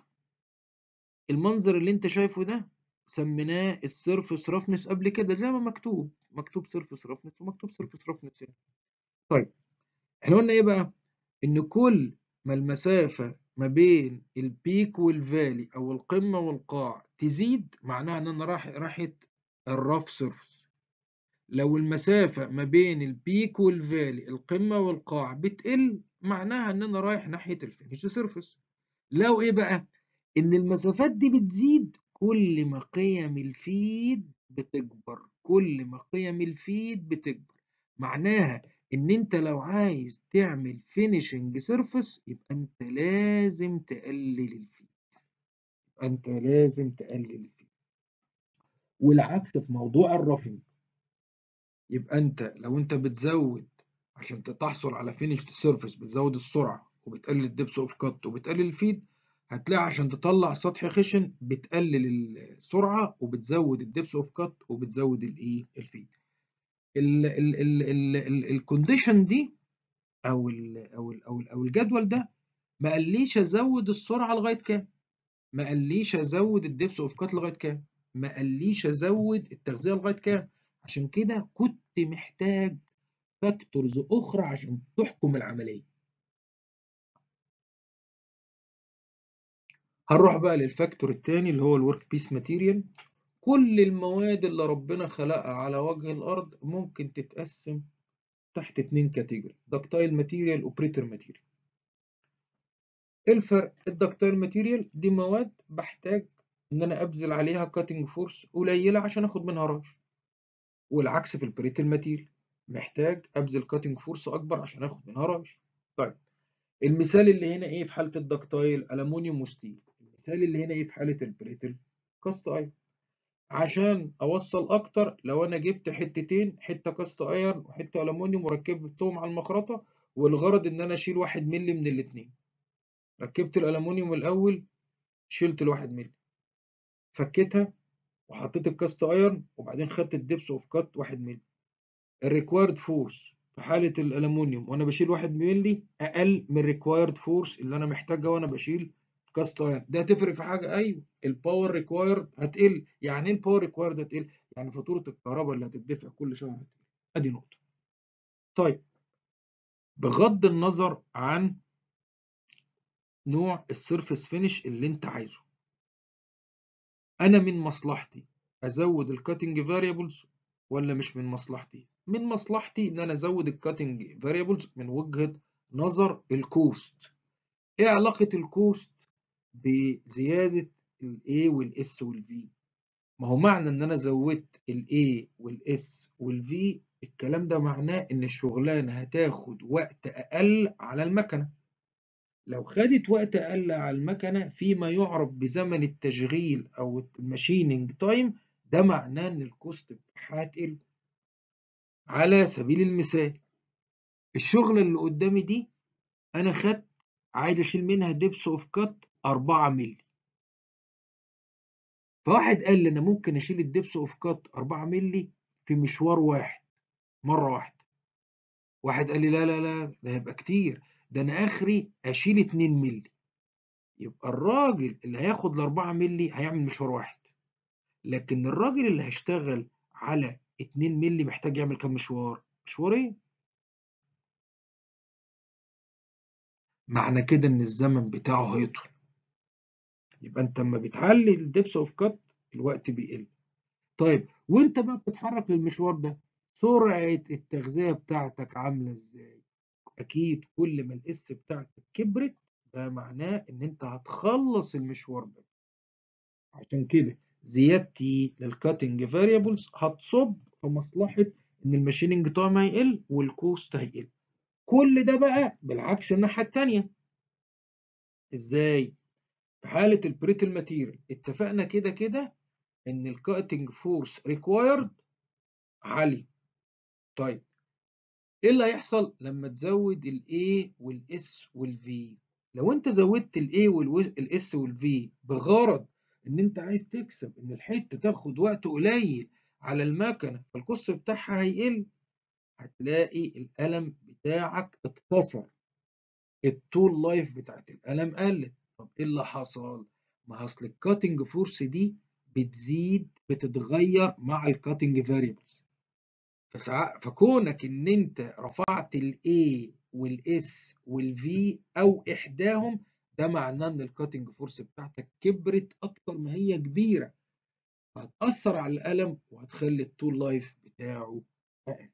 المنظر اللي انت شايفه ده سميناه السيرفس رفنس قبل كده زي ما مكتوب مكتوب سيرفس رفنس ومكتوب سيرفس رفنس هنا طيب احنا قلنا ايه بقى ان كل ما المسافة ما بين البيك والفالي او القمة والقاع تزيد معناها ان انا رايح رايحة الرف سيرفس لو المسافة ما بين البيك والفالي القمة والقاع بتقل معناها ان انا رايح ناحية الفينش سيرفس لو ايه بقى ان المسافات دي بتزيد كل ما قيم الفيد بتكبر كل ما قيم الفيد بتكبر معناها ان انت لو عايز تعمل فينيشنج سيرفس يبقى انت لازم تقلل الفيد يبقى انت لازم تقلل الفيد والعكس في موضوع الرفنج يبقى انت لو انت بتزود عشان تحصل على فينيشد سيرفيس بتزود السرعه وبتقلل الدبس اوف كات وبتقلل الفيد هتلاقي عشان تطلع سطح خشن بتقلل السرعه وبتزود الدبس اوف كات وبتزود الايه الفيد الكونديشن دي او ال او ال او ال او الجدول ده ما قاليش ازود السرعه لغايه كام ما قاليش ازود الدبس اوف كات لغايه كام ما قاليش ازود التغذيه لغايه كام عشان كده كنت محتاج فاكتورز اخرى عشان تحكم العمليه هنروح بقى للفاكتور الثاني اللي هو الورك بيس ماتيريال كل المواد اللي ربنا خلقها على وجه الارض ممكن تتقسم تحت اتنين كاتيجوري دكتايل ماتيريال وبريتر ماتيريال الفرق الدكتايل ماتيريال دي مواد بحتاج ان انا ابذل عليها كاتنج فورس قليله عشان اخد منها رش والعكس في البريتر ماتيريال محتاج ابذل كاتنج فورس اكبر عشان اخد منها رش طيب المثال اللي هنا ايه في حاله الدكتايل الومنيوم وستيل المثال اللي هنا ايه في حاله البريتر كاست ايرون عشان اوصل اكتر لو انا جبت حتتين حته كاست ايرون وحته الومنيوم وركبتهم على المخرطه والغرض ان انا اشيل واحد مللي من الاتنين ركبت الالومنيوم الاول شلت الواحد مللي فكيتها وحطيت الكاست ايرون وبعدين خدت الدبس اوف كات واحد مللي الريكوايرد فورس في حالة الألمونيوم وأنا بشيل واحد مللي أقل من الريكوايرد فورس اللي أنا محتاجها وأنا بشيل كاست ايرون ده هتفرق في حاجة أيوه الباور ريكوايرد هتقل يعني إيه الباور ريكوايرد هتقل؟ يعني فاتورة الكهرباء اللي هتدفع كل شهر هتقل أدي نقطة طيب بغض النظر عن نوع السيرفيس فينش اللي انت عايزه انا من مصلحتي ازود الكاتنج فاريبلز ولا مش من مصلحتي من مصلحتي ان انا ازود الكاتنج فاريبلز من وجهة نظر الكوست ايه علاقة الكوست بزيادة ال A وال S وال V ما هو معنى ان انا زودت ال A وال S وال V الكلام ده معناه ان الشغلانة هتاخد وقت اقل على المكنة لو خدت وقت اقل على المكنة فيما يعرف بزمن التشغيل او الماشيننج تايم ده معناه ان الكوست بتاعها هتقل على سبيل المثال الشغلة اللي قدامي دي انا خدت عايز اشيل منها دبس اوف كات 4 مللي فواحد قال لي انا ممكن اشيل الدبس اوف كات 4 مللي في مشوار واحد مره واحده واحد قال لي لا لا لا ده هيبقى كتير ده انا اخري اشيل 2 مللي يبقى الراجل اللي هياخد ال 4 مللي هيعمل مشوار واحد لكن الراجل اللي هيشتغل على 2 مللي محتاج يعمل كام مشوار مشوارين معنى كده ان الزمن بتاعه هيطول يبقى انت لما بتعلي الدبس اوف كات الوقت بيقل طيب وانت بقى بتتحرك للمشوار ده سرعة التغذية بتاعتك عاملة ازاي اكيد كل ما الاس بتاعتك كبرت ده معناه ان انت هتخلص المشوار ده عشان كده زيادتي للكاتنج فاريبلز هتصب في مصلحة ان الماشيننج تايم هيقل والكوست هيقل كل ده بقى بالعكس الناحية التانية ازاي في حالة البريتل ماتيريال اتفقنا كده كده ان الكاتنج فورس ريكوايرد عالي طيب ايه اللي هيحصل لما تزود الاي والاس والفي لو انت زودت الاي والاس والفي بغرض ان انت عايز تكسب ان الحته تاخد وقت قليل على المكنه فالكوست بتاعها هيقل هتلاقي القلم بتاعك اتكسر التول لايف بتاعت القلم قلت طب ايه اللي حصل ما اصل الكاتنج فورس دي بتزيد بتتغير مع الكاتنج فاريبلز فكونك ان انت رفعت الاي والاس والفي او احداهم ده معناه ان الكاتنج فورس بتاعتك كبرت اكتر ما هي كبيره فهتاثر على القلم وهتخلي التول لايف بتاعه اقل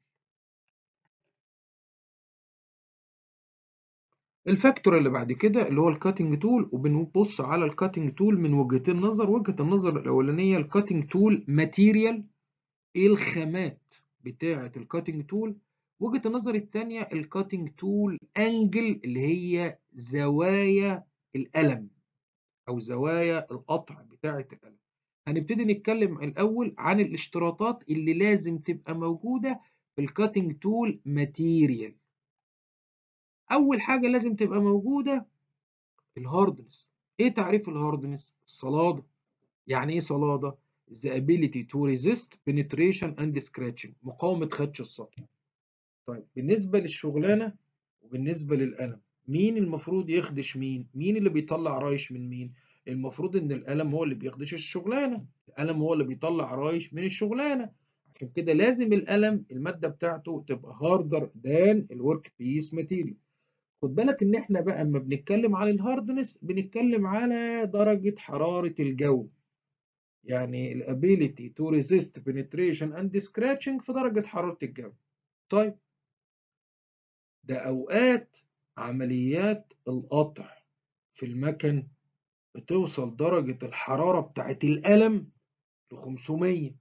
الفاكتور اللي بعد كده اللي هو الكاتنج تول وبنبص على الكاتنج تول من وجهتين نظر وجهة النظر الأولانية الكاتنج تول ماتيريال ايه الخامات بتاعة الكاتنج تول وجهة النظر الثانية الكاتنج تول انجل اللي هي زوايا القلم او زوايا القطع بتاعة القلم هنبتدي نتكلم الأول عن الاشتراطات اللي لازم تبقى موجودة في الكاتنج تول ماتيريال اول حاجه لازم تبقى موجوده الهاردنس ايه تعريف الهاردنس الصلاده يعني ايه صلاده the ability to resist penetration and scratching مقاومه خدش السطح طيب بالنسبه للشغلانه وبالنسبه للقلم مين المفروض يخدش مين مين اللي بيطلع رايش من مين المفروض ان القلم هو اللي بيخدش الشغلانه القلم هو اللي بيطلع رايش من الشغلانه عشان كده لازم القلم الماده بتاعته تبقى هاردر ذان الورك بيس ماتيريال خد بالك ان احنا بقى اما بنتكلم عن الهاردنس بنتكلم على درجة حرارة الجو يعني الابيليتي تو ريزيست penetration اند scratching في درجة حرارة الجو طيب ده اوقات عمليات القطع في المكن بتوصل درجة الحرارة بتاعت القلم ل 500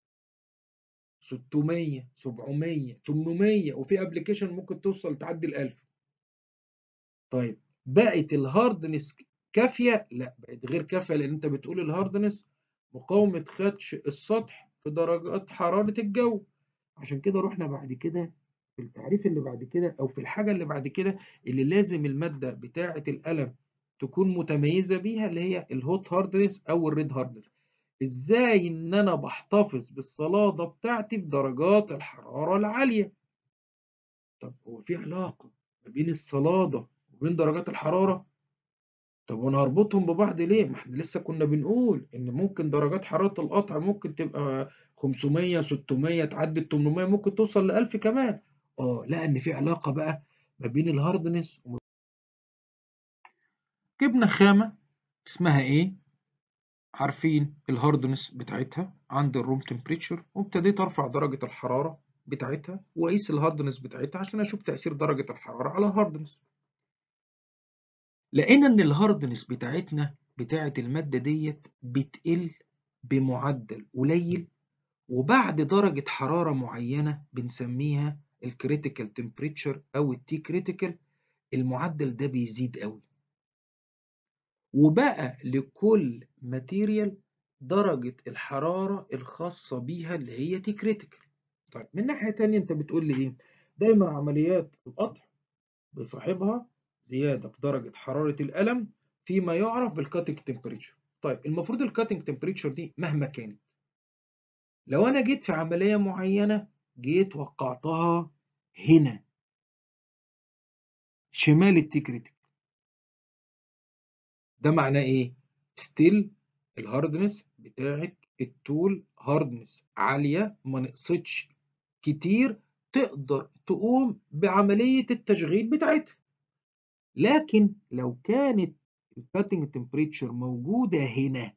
600 700 800 وفي ابلكيشن ممكن توصل تعدي ال 1000 طيب بقت الهاردنس كافيه لا بقت غير كافيه لان انت بتقول الهاردنس مقاومه خدش السطح في درجات حراره الجو عشان كده رحنا بعد كده في التعريف اللي بعد كده او في الحاجه اللي بعد كده اللي لازم الماده بتاعه القلم تكون متميزه بيها اللي هي الهوت هاردنس او الريد هاردنس ازاي ان انا بحتفظ بالصلاده بتاعتي في درجات الحراره العاليه طب هو في علاقه ما بين الصلاده وبين درجات الحرارة طب وانا هربطهم ببعض ليه؟ ما احنا لسه كنا بنقول ان ممكن درجات حرارة القطع ممكن تبقى 500 600 تعدي ال 800 ممكن توصل ل 1000 كمان اه لا ان في علاقة بقى ما بين الهاردنس وما جبنا خامة اسمها ايه عارفين الهاردنس بتاعتها عند الروم تمبريتشر وابتديت ارفع درجة الحرارة بتاعتها واقيس الهاردنس بتاعتها عشان اشوف تأثير درجة الحرارة على الهاردنس لقينا ان الهاردنس بتاعتنا بتاعة المادة ديت بتقل بمعدل قليل وبعد درجة حرارة معينة بنسميها الكريتيكال تمبريتشر او التي كريتيكال المعدل ده بيزيد قوي وبقى لكل ماتيريال درجة الحرارة الخاصة بيها اللي هي تي كريتيكال طيب من ناحية تانية انت بتقول لي ايه دايما عمليات القطع بصاحبها زيادة في درجة حرارة القلم فيما يعرف بالكاتنج تمبريتشر طيب المفروض الكاتنج تمبريتشر دي مهما كانت لو انا جيت في عملية معينة جيت وقعتها هنا شمال التي كريتيكال ده معناه ايه ستيل الهاردنس بتاعت التول هاردنس عالية ما نقصتش كتير تقدر تقوم بعملية التشغيل بتاعتها لكن لو كانت الكاتنج تمبريتشر موجودة هنا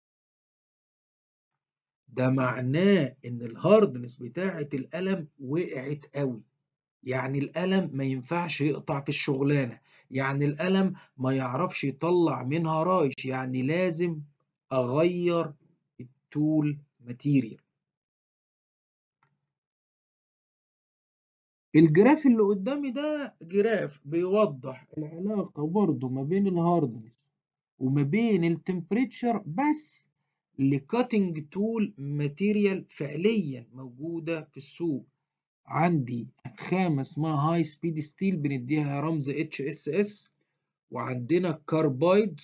ده معناه ان الهاردنس بتاعة القلم وقعت قوي يعني القلم ما ينفعش يقطع في الشغلانة يعني القلم ما يعرفش يطلع منها رايش يعني لازم اغير التول ماتيريال الجراف اللي قدامي ده جراف بيوضح العلاقة برضو ما بين الهاردنس وما بين التمبريتشر بس لكاتنج تول ماتيريال فعليا موجودة في السوق عندي خامة اسمها هاي سبيد ستيل بنديها رمز اتش اس اس وعندنا كاربايد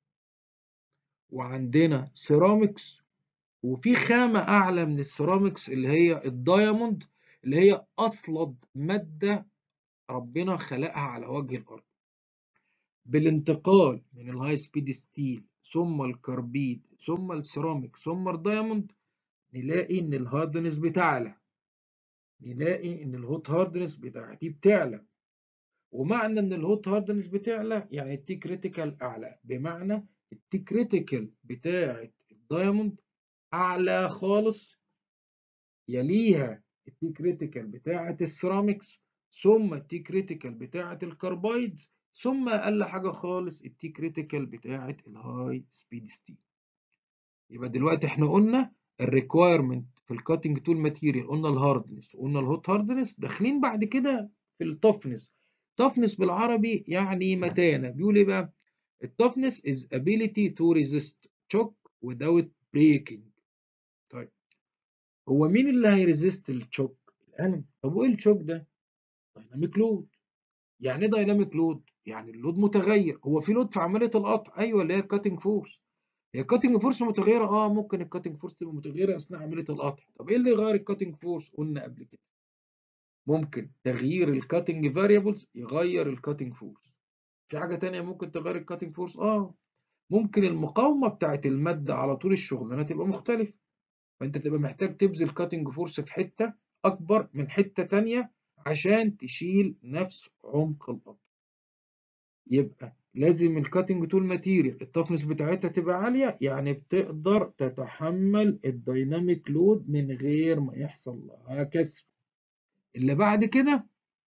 وعندنا سيراميكس وفي خامة أعلى من السيراميكس اللي هي الدايموند اللي هي أصلد مادة ربنا خلقها على وجه الأرض بالانتقال من الهاي سبيد ستيل ثم الكربيد ثم السيراميك ثم الدايموند نلاقي إن الهاردنس بتعلى نلاقي إن الهوت هاردنس بتاعتي بتعلى ومعنى إن الهوت هاردنس بتعلى يعني التي كريتيكال أعلى بمعنى التي كريتيكال بتاعت الدايموند أعلى خالص يليها التي كريتيكال بتاعة السيراميكس ثم التي كريتيكال بتاعة الكربايد ثم أقل حاجة خالص التي كريتيكال بتاعة الهاي سبيد ستيل يبقى دلوقتي احنا قلنا الريكوايرمنت في الكاتنج تول ماتيريال قلنا الهاردنس وقلنا الهوت هاردنس داخلين بعد كده في التفنس تفنس بالعربي يعني متانة بيقول ايه بقى التفنس is ability to resist shock without breaking طيب هو مين اللي هيريزيست الشوك؟ القلم طب وايه الشوك ده؟ دايناميك لود يعني ايه دايناميك لود؟ يعني اللود متغير هو في لود في عمليه القطع ايوه اللي هي الكاتنج فورس هي الكاتنج فورس متغيره اه ممكن الكاتنج فورس تبقى متغيره اثناء عمليه القطع طب ايه اللي يغير الكاتنج فورس؟ قلنا قبل كده ممكن تغيير الكاتنج فاريبلز يغير الكاتنج فورس في حاجه تانية ممكن تغير الكاتنج فورس اه ممكن المقاومه بتاعت الماده على طول الشغلانه تبقى مختلفه فانت تبقى محتاج تبذل كاتنج فورس في حته اكبر من حته تانية عشان تشيل نفس عمق القطع يبقى لازم الكاتنج تول ماتيريال التفنس بتاعتها تبقى عاليه يعني بتقدر تتحمل الدايناميك لود من غير ما يحصل لها كسر اللي بعد كده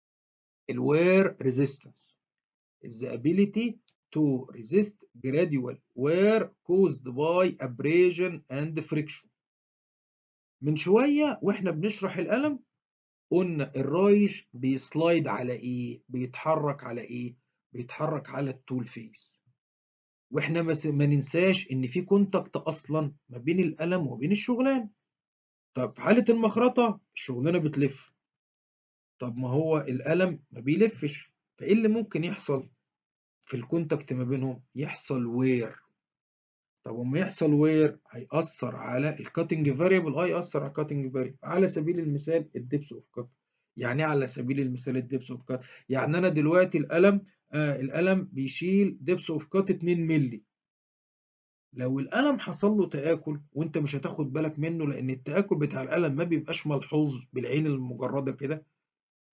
الوير ريزيستنس is the ability to resist gradual wear caused by abrasion and friction من شوية واحنا بنشرح القلم قلنا الرايش بيسلايد على ايه بيتحرك على ايه بيتحرك على التول فيس واحنا ما ننساش ان في كونتاكت اصلا ما بين القلم وبين الشغلانه طب في حاله المخرطه الشغلانه بتلف طب ما هو القلم ما بيلفش فايه اللي ممكن يحصل في الكونتاكت ما بينهم يحصل وير طب وما يحصل وير هيأثر على الكاتنج فاريبل اه يأثر على الكاتنج فاريبل على سبيل المثال الدبس اوف كات يعني ايه على سبيل المثال الدبس اوف كات يعني انا دلوقتي القلم آه القلم بيشيل دبس اوف كات 2 مللي لو القلم حصل له تآكل وانت مش هتاخد بالك منه لان التآكل بتاع القلم ما بيبقاش ملحوظ بالعين المجردة كده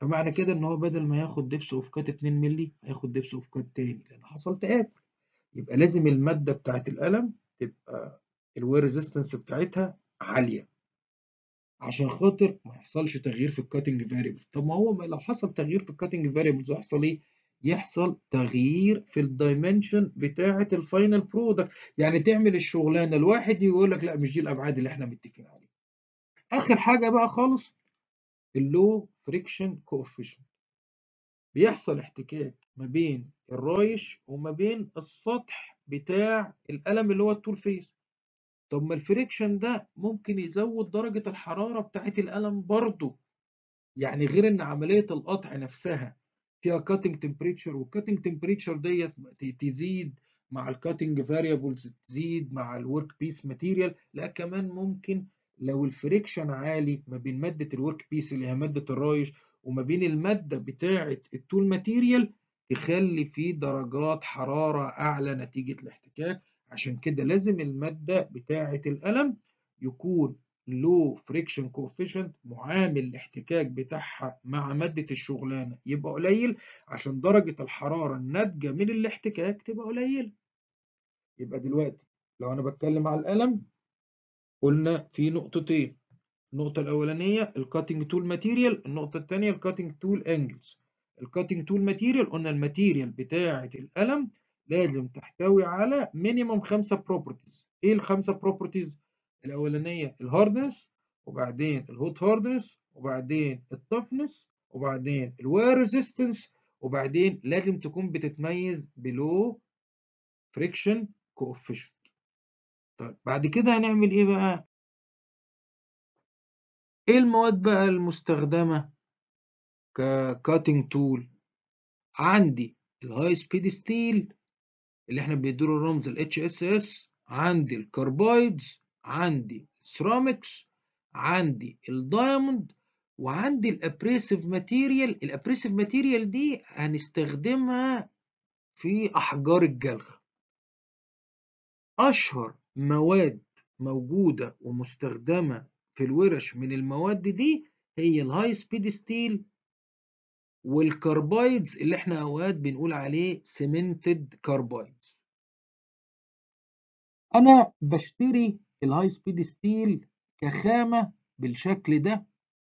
فمعنى كده ان هو بدل ما ياخد دبس اوف كات 2 مللي هياخد دبس اوف كات تاني لان حصل تآكل يبقى لازم المادة بتاعت القلم تبقى الوير ريزيستنس بتاعتها عالية عشان خاطر ما يحصلش تغيير في الكاتنج فاريبل طب ما هو لو حصل تغيير في الكاتنج فاريبلز يحصل ايه يحصل تغيير في الدايمنشن بتاعه الفاينل برودكت يعني تعمل الشغلانه الواحد يقول لك لا مش دي الابعاد اللي احنا متفقين عليها اخر حاجه بقى خالص اللو فريكشن كوفيشنت بيحصل احتكاك ما بين الرايش وما بين السطح بتاع القلم اللي هو التول فيس طب ما الفريكشن ده ممكن يزود درجة الحرارة بتاعت القلم برضه يعني غير ان عملية القطع نفسها فيها كاتنج تمبريتشر والكاتنج تمبريتشر ديت تزيد مع الكاتنج فاريبلز تزيد مع الورك بيس ماتيريال لا كمان ممكن لو الفريكشن عالي ما بين مادة الورك بيس اللي هي مادة الرايش وما بين المادة بتاعة التول ماتيريال تخلي في درجات حرارة أعلى نتيجة الاحتكاك عشان كده لازم المادة بتاعة القلم يكون لو فريكشن كوفيشنت معامل الاحتكاك بتاعها مع مادة الشغلانة يبقى قليل عشان درجة الحرارة الناتجة من الاحتكاك تبقى قليلة يبقى دلوقتي لو أنا بتكلم على القلم قلنا في نقطتين النقطة الأولانية الكاتنج تول ماتيريال النقطة الثانية الكاتنج تول انجلز الكاتنج تول ماتيريال قلنا الماتيريال بتاعة القلم لازم تحتوي على مينيموم خمسة بروبرتيز ايه الخمسة بروبرتيز الاولانيه الهاردنس وبعدين الهوت هاردنس وبعدين التفنس وبعدين الوير ريزيستنس وبعدين لازم تكون بتتميز بلو فريكشن كوفيشنت طيب بعد كده هنعمل ايه بقى ايه المواد بقى المستخدمه ككاتنج تول عندي الهاي سبيد ستيل اللي احنا بنديله الرمز ال HSS عندي الكربايدز عندي السيراميكس عندي الدايموند وعندي الابريسيف ماتيريال الابريسيف ماتيريال دي هنستخدمها في احجار الجلخ اشهر مواد موجوده ومستخدمه في الورش من المواد دي هي الهاي سبيد ستيل والكربايدز اللي احنا اوقات بنقول عليه سيمنتد كاربايدز انا بشتري الهاي سبيد ستيل كخامه بالشكل ده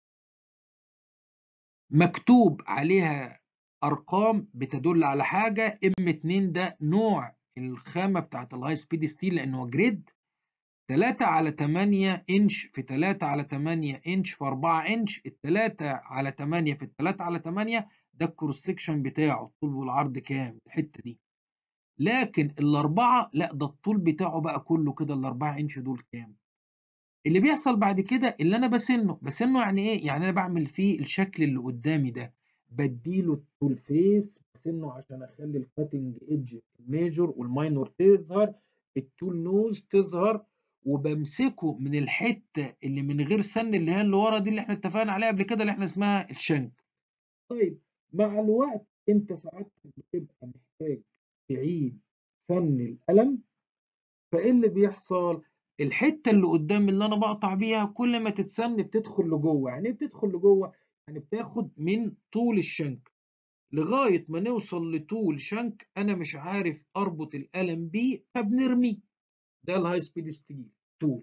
مكتوب عليها ارقام بتدل على حاجه ام 2 ده نوع الخامه بتاعت الهاي سبيد ستيل لانه جريد 3 على 8 انش في 3 على 8 انش في 4 انش ال 3 على 8 في 3 على 8 ده الكروس سكشن بتاعه الطول والعرض كام الحته دي لكن الاربعه لا ده الطول بتاعه بقى كله كده الاربعه انش دول كام اللي بيحصل بعد كده اللي انا بسنه بسنه يعني ايه يعني انا بعمل فيه الشكل اللي قدامي ده بديله التول فيس بسنه عشان اخلي الكاتنج ايدج الميجور والماينور تظهر التول نوز تظهر وبمسكه من الحته اللي من غير سن اللي هي اللي ورا دي اللي احنا اتفقنا عليها قبل كده اللي احنا اسمها الشنك طيب مع الوقت انت ساعات بتبقى محتاج تعيد سن القلم فايه اللي بيحصل الحته اللي قدام اللي انا بقطع بيها كل ما تتسن بتدخل لجوه يعني ايه بتدخل لجوه يعني بتاخد من طول الشنك لغايه ما نوصل لطول شنك انا مش عارف اربط القلم بيه فبنرميه ده الهاي سبيد ستيل طول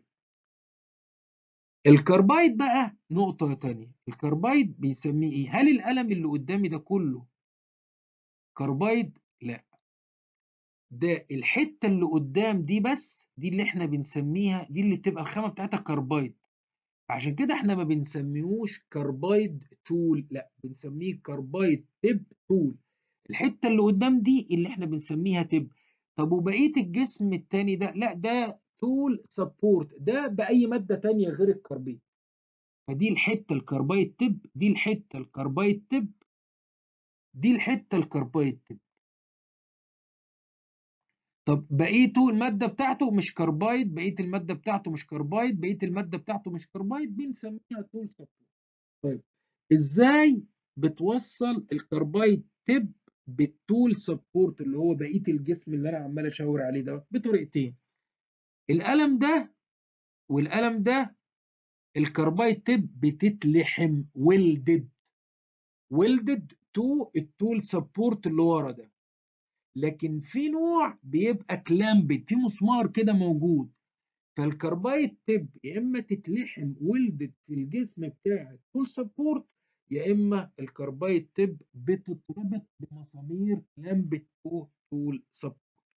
الكربايد بقى نقطة تانية الكربايد بيسميه ايه هل القلم اللي قدامي ده كله كربايد لا ده الحتة اللي قدام دي بس دي اللي احنا بنسميها دي اللي بتبقى الخامة بتاعتها كربايد عشان كده احنا ما بنسميهوش كربايد تول لا بنسميه كربايد تب تول الحتة اللي قدام دي اللي احنا بنسميها تب طب وبقية الجسم التاني ده لا ده تول سبورت ده بأي مادة تانية غير الكربيد فدي الحتة الكربايد تب دي الحتة الكربايد تب دي الحتة الكربايد تب طب بقيته المادة بتاعته مش كربايد بقية المادة بتاعته مش كربايد بقية المادة بتاعته مش كربايد بنسميها تول سبورت طيب ازاي بتوصل الكربايد تب بالتول سبورت اللي هو بقيه الجسم اللي انا عمال اشاور عليه ده بطريقتين القلم ده والقلم ده الكربايد تب بتتلحم ويلدد ويلدد تو التول سبورت اللي ورا ده لكن في نوع بيبقى كلامبد في مسمار كده موجود فالكربايد تب يا اما تتلحم ويلدد في الجسم بتاع التول سبورت يا اما الكربايد تب بتتربط بمسامير كلامبد تو تول سبورت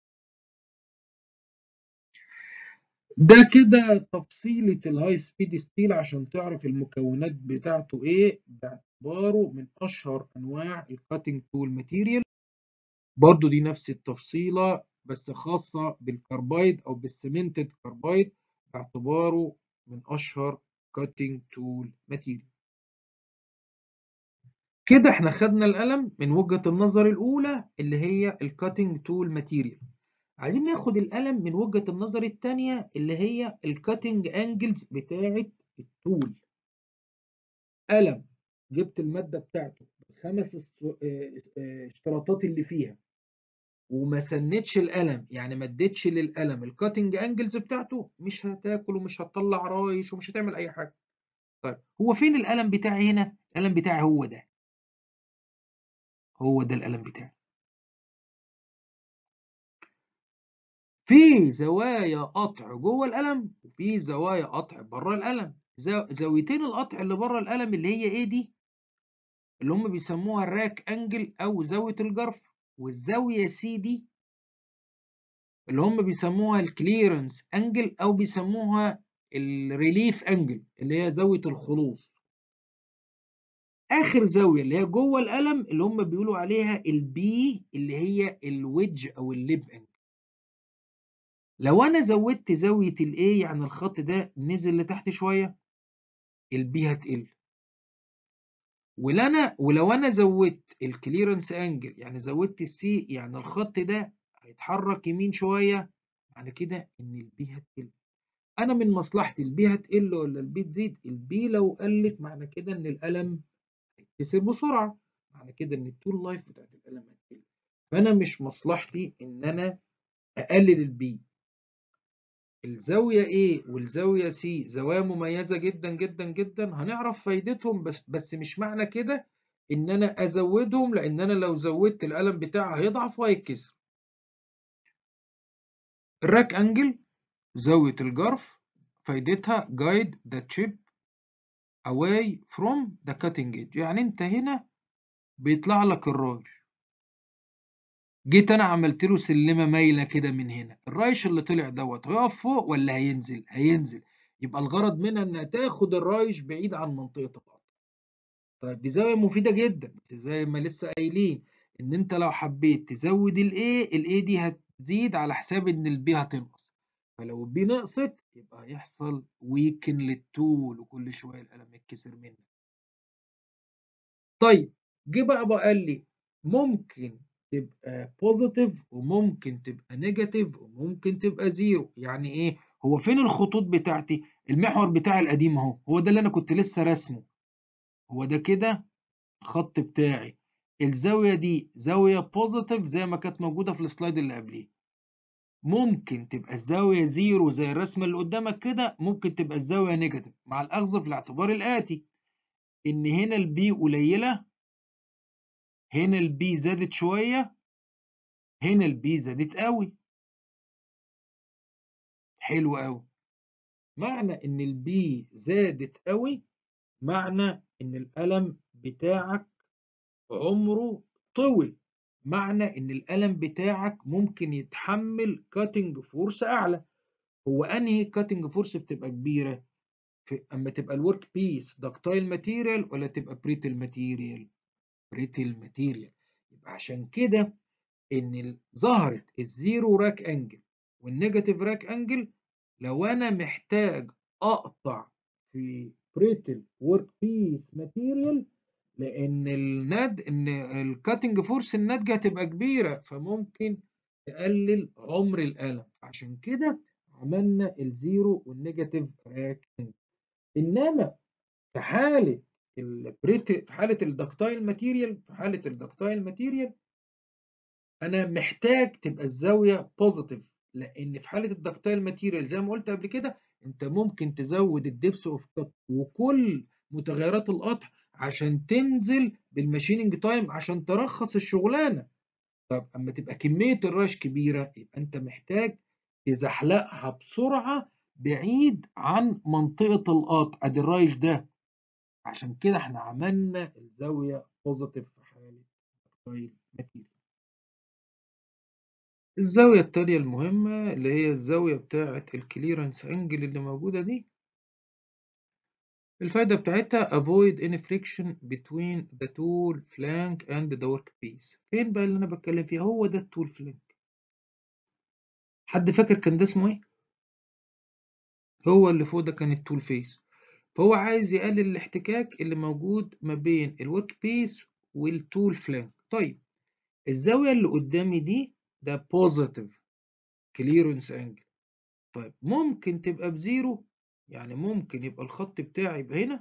ده كده تفصيلة الهاي سبيد ستيل عشان تعرف المكونات بتاعته ايه باعتباره من اشهر انواع الكاتنج تول ماتيريال برضو دي نفس التفصيلة بس خاصة بالكربايد او بالسمنتد كربايد باعتباره من اشهر كاتنج تول ماتيريال كده احنا خدنا القلم من وجهة النظر الاولى اللي هي الكاتنج تول ماتيريال عايزين ناخد القلم من وجهة النظر التانية اللي هي الكاتنج انجلز بتاعة التول قلم جبت المادة بتاعته بالخمس اشتراطات اللي فيها وما سنتش القلم يعني ما اديتش للقلم الكاتنج انجلز بتاعته مش هتاكل ومش هتطلع رايش ومش هتعمل اي حاجة طيب هو فين القلم بتاعي هنا القلم بتاعي هو ده هو ده القلم بتاعي في زوايا قطع جوه القلم وفي زوايا قطع بره القلم زاويتين القطع اللي بره القلم اللي هي ايه دي اللي هم بيسموها الراك انجل او زاويه الجرف والزاويه سي دي اللي هم بيسموها الكليرنس انجل او بيسموها الريليف انجل اللي هي زاويه الخلوص اخر زاويه اللي هي جوه القلم اللي هم بيقولوا عليها البي اللي هي الويدج او الليب انجل لو انا زودت زاويه الايه يعني الخط ده نزل لتحت شويه البي هتقل ولنا ولو انا زودت الكليرنس انجل يعني زودت السي يعني الخط ده هيتحرك يمين شويه معنى كده ان البي هتقل انا من مصلحتي البي هتقل ولا البي تزيد البي لو قلت معنى كده ان القلم هيتكسر بسرعه معنى كده ان التول لايف بتاعت القلم هتقل فانا مش مصلحتي ان انا اقلل البي الزاوية A والزاوية C زوايا مميزة جدا جدا جدا هنعرف فايدتهم بس بس مش معنى كده إن أنا أزودهم لأن أنا لو زودت القلم بتاعي هيضعف وهيتكسر. الراك أنجل زاوية الجرف فايدتها guide the chip away from the cutting edge يعني أنت هنا بيطلع لك الرايش جيت انا عملت له سلمه مايله كده من هنا الرايش اللي طلع دوت هيقف فوق ولا هينزل هينزل يبقى الغرض منها انها تاخد الرايش بعيد عن منطقه القطع طيب دي زاويه مفيده جدا بس زي ما لسه قايلين ان انت لو حبيت تزود الاي الاي دي هتزيد على حساب ان البي هتنقص فلو البي نقصت يبقى هيحصل ويكن للتول وكل شويه القلم يتكسر منك طيب جه بقى بقى قال لي ممكن تبقى بوزيتيف وممكن تبقى نيجاتيف وممكن تبقى زيرو يعني ايه هو فين الخطوط بتاعتي المحور بتاعي القديم اهو هو ده اللي انا كنت لسه راسمه هو ده كده الخط بتاعي الزاويه دي زاويه بوزيتيف زي ما كانت موجوده في السلايد اللي قبليه ممكن تبقى الزاويه زيرو زي الرسمه اللي قدامك كده ممكن تبقى الزاويه نيجاتيف مع الاخذ في الاعتبار الاتي ان هنا البي قليله هنا البي زادت شوية هنا البي زادت قوي حلو قوي معنى ان البي زادت قوي معنى ان القلم بتاعك عمره طول معنى ان القلم بتاعك ممكن يتحمل كاتنج فورس اعلى هو انهي كاتنج فورس بتبقى كبيره في اما تبقى الورك بيس دكتايل ماتيريال ولا تبقى بريتل ماتيريال بريتل ماتيريال يبقى عشان كده ان ظهرت الزيرو راك انجل والنيجاتيف راك انجل لو انا محتاج اقطع في بريتل ورك بيس ماتيريال لان الند ان الكاتنج فورس الناتجه هتبقى كبيره فممكن تقلل عمر القلم عشان كده عملنا الزيرو والنيجاتيف راك انجل انما في حاله البريت في حاله الدكتايل ماتيريال في حاله الدكتايل ماتيريال انا محتاج تبقى الزاويه بوزيتيف لان في حاله الدكتايل ماتيريال زي ما قلت قبل كده انت ممكن تزود الدبس اوف كات وكل متغيرات القطع عشان تنزل بالماشيننج تايم عشان ترخص الشغلانه طب اما تبقى كميه الرش كبيره يبقى انت محتاج تزحلقها بسرعه بعيد عن منطقه القطع ادي الرايش ده عشان كده احنا عملنا الزاويه بوزيتيف في حاله ماتيريال الزاوية التانية المهمة اللي هي الزاوية بتاعة الكليرنس انجل اللي موجودة دي الفايدة بتاعتها avoid any friction between the tool flank and the workpiece فين بقى اللي أنا بتكلم فيه هو ده التول فلانك حد فاكر كان ده اسمه ايه؟ هو اللي فوق ده كان التول فيس فهو عايز يقلل الاحتكاك اللي موجود ما بين الورك بيس والتول فلانك طيب الزاوية اللي قدامي دي ده بوزيتيف كليرنس انجل طيب ممكن تبقى بزيرو يعني ممكن يبقى الخط بتاعي يبقى هنا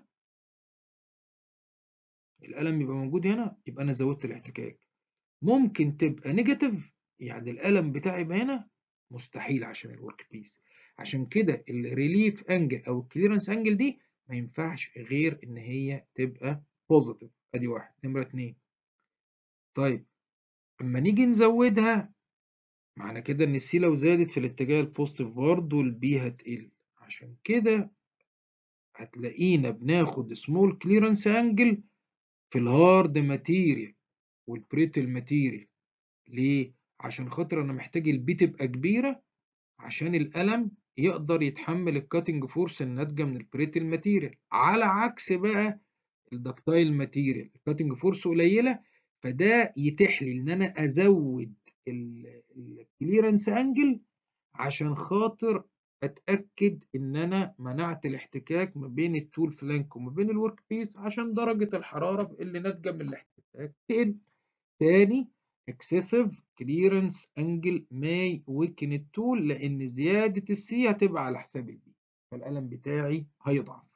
القلم يبقى موجود هنا يبقى انا زودت الاحتكاك ممكن تبقى نيجاتيف يعني القلم بتاعي يبقى هنا مستحيل عشان الورك بيس عشان كده الريليف انجل او الكليرنس انجل دي ما ينفعش غير ان هي تبقى بوزيتيف ادي واحد نمرة اتنين طيب اما نيجي نزودها معنى كده ان السي لو زادت في الاتجاه البوزيتيف برضه البي هتقل عشان كده هتلاقينا بناخد سمول كليرنس انجل في الهارد ماتيريال والبريتل ماتيريال ليه عشان خاطر انا محتاج البي تبقى كبيره عشان القلم يقدر يتحمل الكاتنج فورس الناتجه من البريتل ماتيريال على عكس بقى الدكتايل ماتيريال الكاتنج فورس قليله فده يتيح لي ان انا ازود الكليرنس انجل عشان خاطر اتاكد ان انا منعت الاحتكاك ما بين التول فلانك وما بين الورك بيس عشان درجه الحراره اللي ناتجه من الاحتكاك تقل تاني excessive clearance angle may weaken التول لان زياده السي هتبقى على حساب البي فالقلم بتاعي هيضعف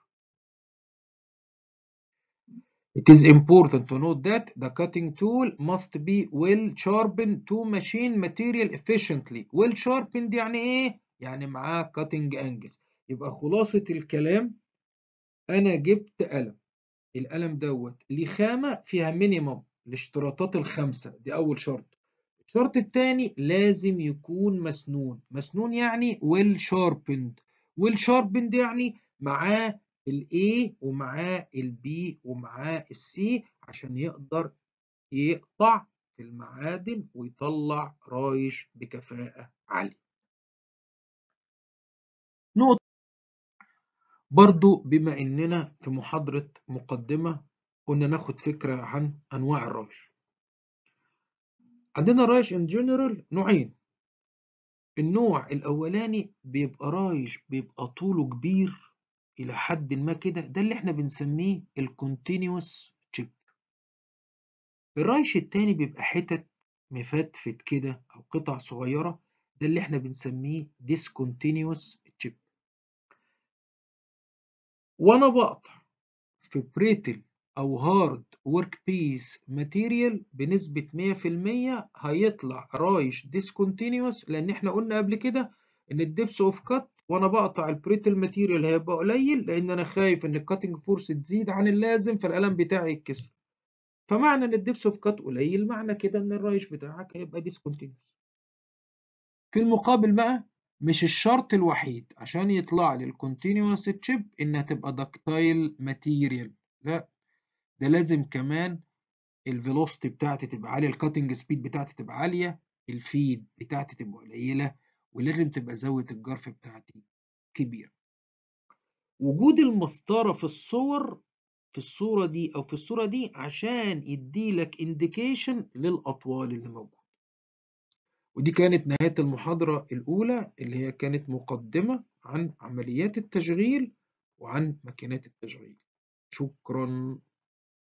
It is important to note that the cutting tool must be well sharpened to machine material efficiently. Well sharpened يعني ايه؟ يعني معاه cutting angle. يبقى خلاصة الكلام أنا جبت قلم. القلم دوت ليه خامة فيها مينيمم الاشتراطات الخمسة دي أول شرط. الشرط الثاني لازم يكون مسنون. مسنون يعني well sharpened. well sharpened يعني معاه ال A ومعاه ال B ومعاه ال C عشان يقدر يقطع في المعادن ويطلع رايش بكفاءة عالية. نقطة برضو بما إننا في محاضرة مقدمة قلنا ناخد فكرة عن أنواع الرايش. عندنا رايش in general نوعين. النوع الأولاني بيبقى رايش بيبقى طوله كبير الى حد ما كده ده اللي احنا بنسميه الكونتينوس تشيب الرايش التاني بيبقى حتت مفتفت كده او قطع صغيره ده اللي احنا بنسميه ديسكونتينوس تشيب وانا بقطع في بريتل او هارد ورك بيس ماتيريال بنسبه 100% هيطلع رايش ديسكونتينوس لان احنا قلنا قبل كده ان الدبس اوف كات وانا بقطع البريتل ماتيريال هيبقى قليل لان انا خايف ان الكاتنج فورس تزيد عن اللازم فالقلم بتاعي يتكسر فمعنى ان الدبس اوف كات قليل معنى كده ان الرايش بتاعك هيبقى ديسكونتينوس في المقابل بقى مش الشرط الوحيد عشان يطلع لي الكونتينوس تشيب انها تبقى دكتايل ماتيريال لا ده لازم كمان الفيلوسيتي بتاعتي تبقى عاليه الكاتنج سبيد بتاعتي تبقى عاليه الفيد بتاعتي تبقى قليله ولازم تبقى زاوية الجرف بتاعتي كبيرة وجود المسطرة في الصور في الصورة دي أو في الصورة دي عشان يديلك انديكيشن للأطوال اللي موجودة ودي كانت نهاية المحاضرة الأولى اللي هي كانت مقدمة عن عمليات التشغيل وعن ماكينات التشغيل شكرا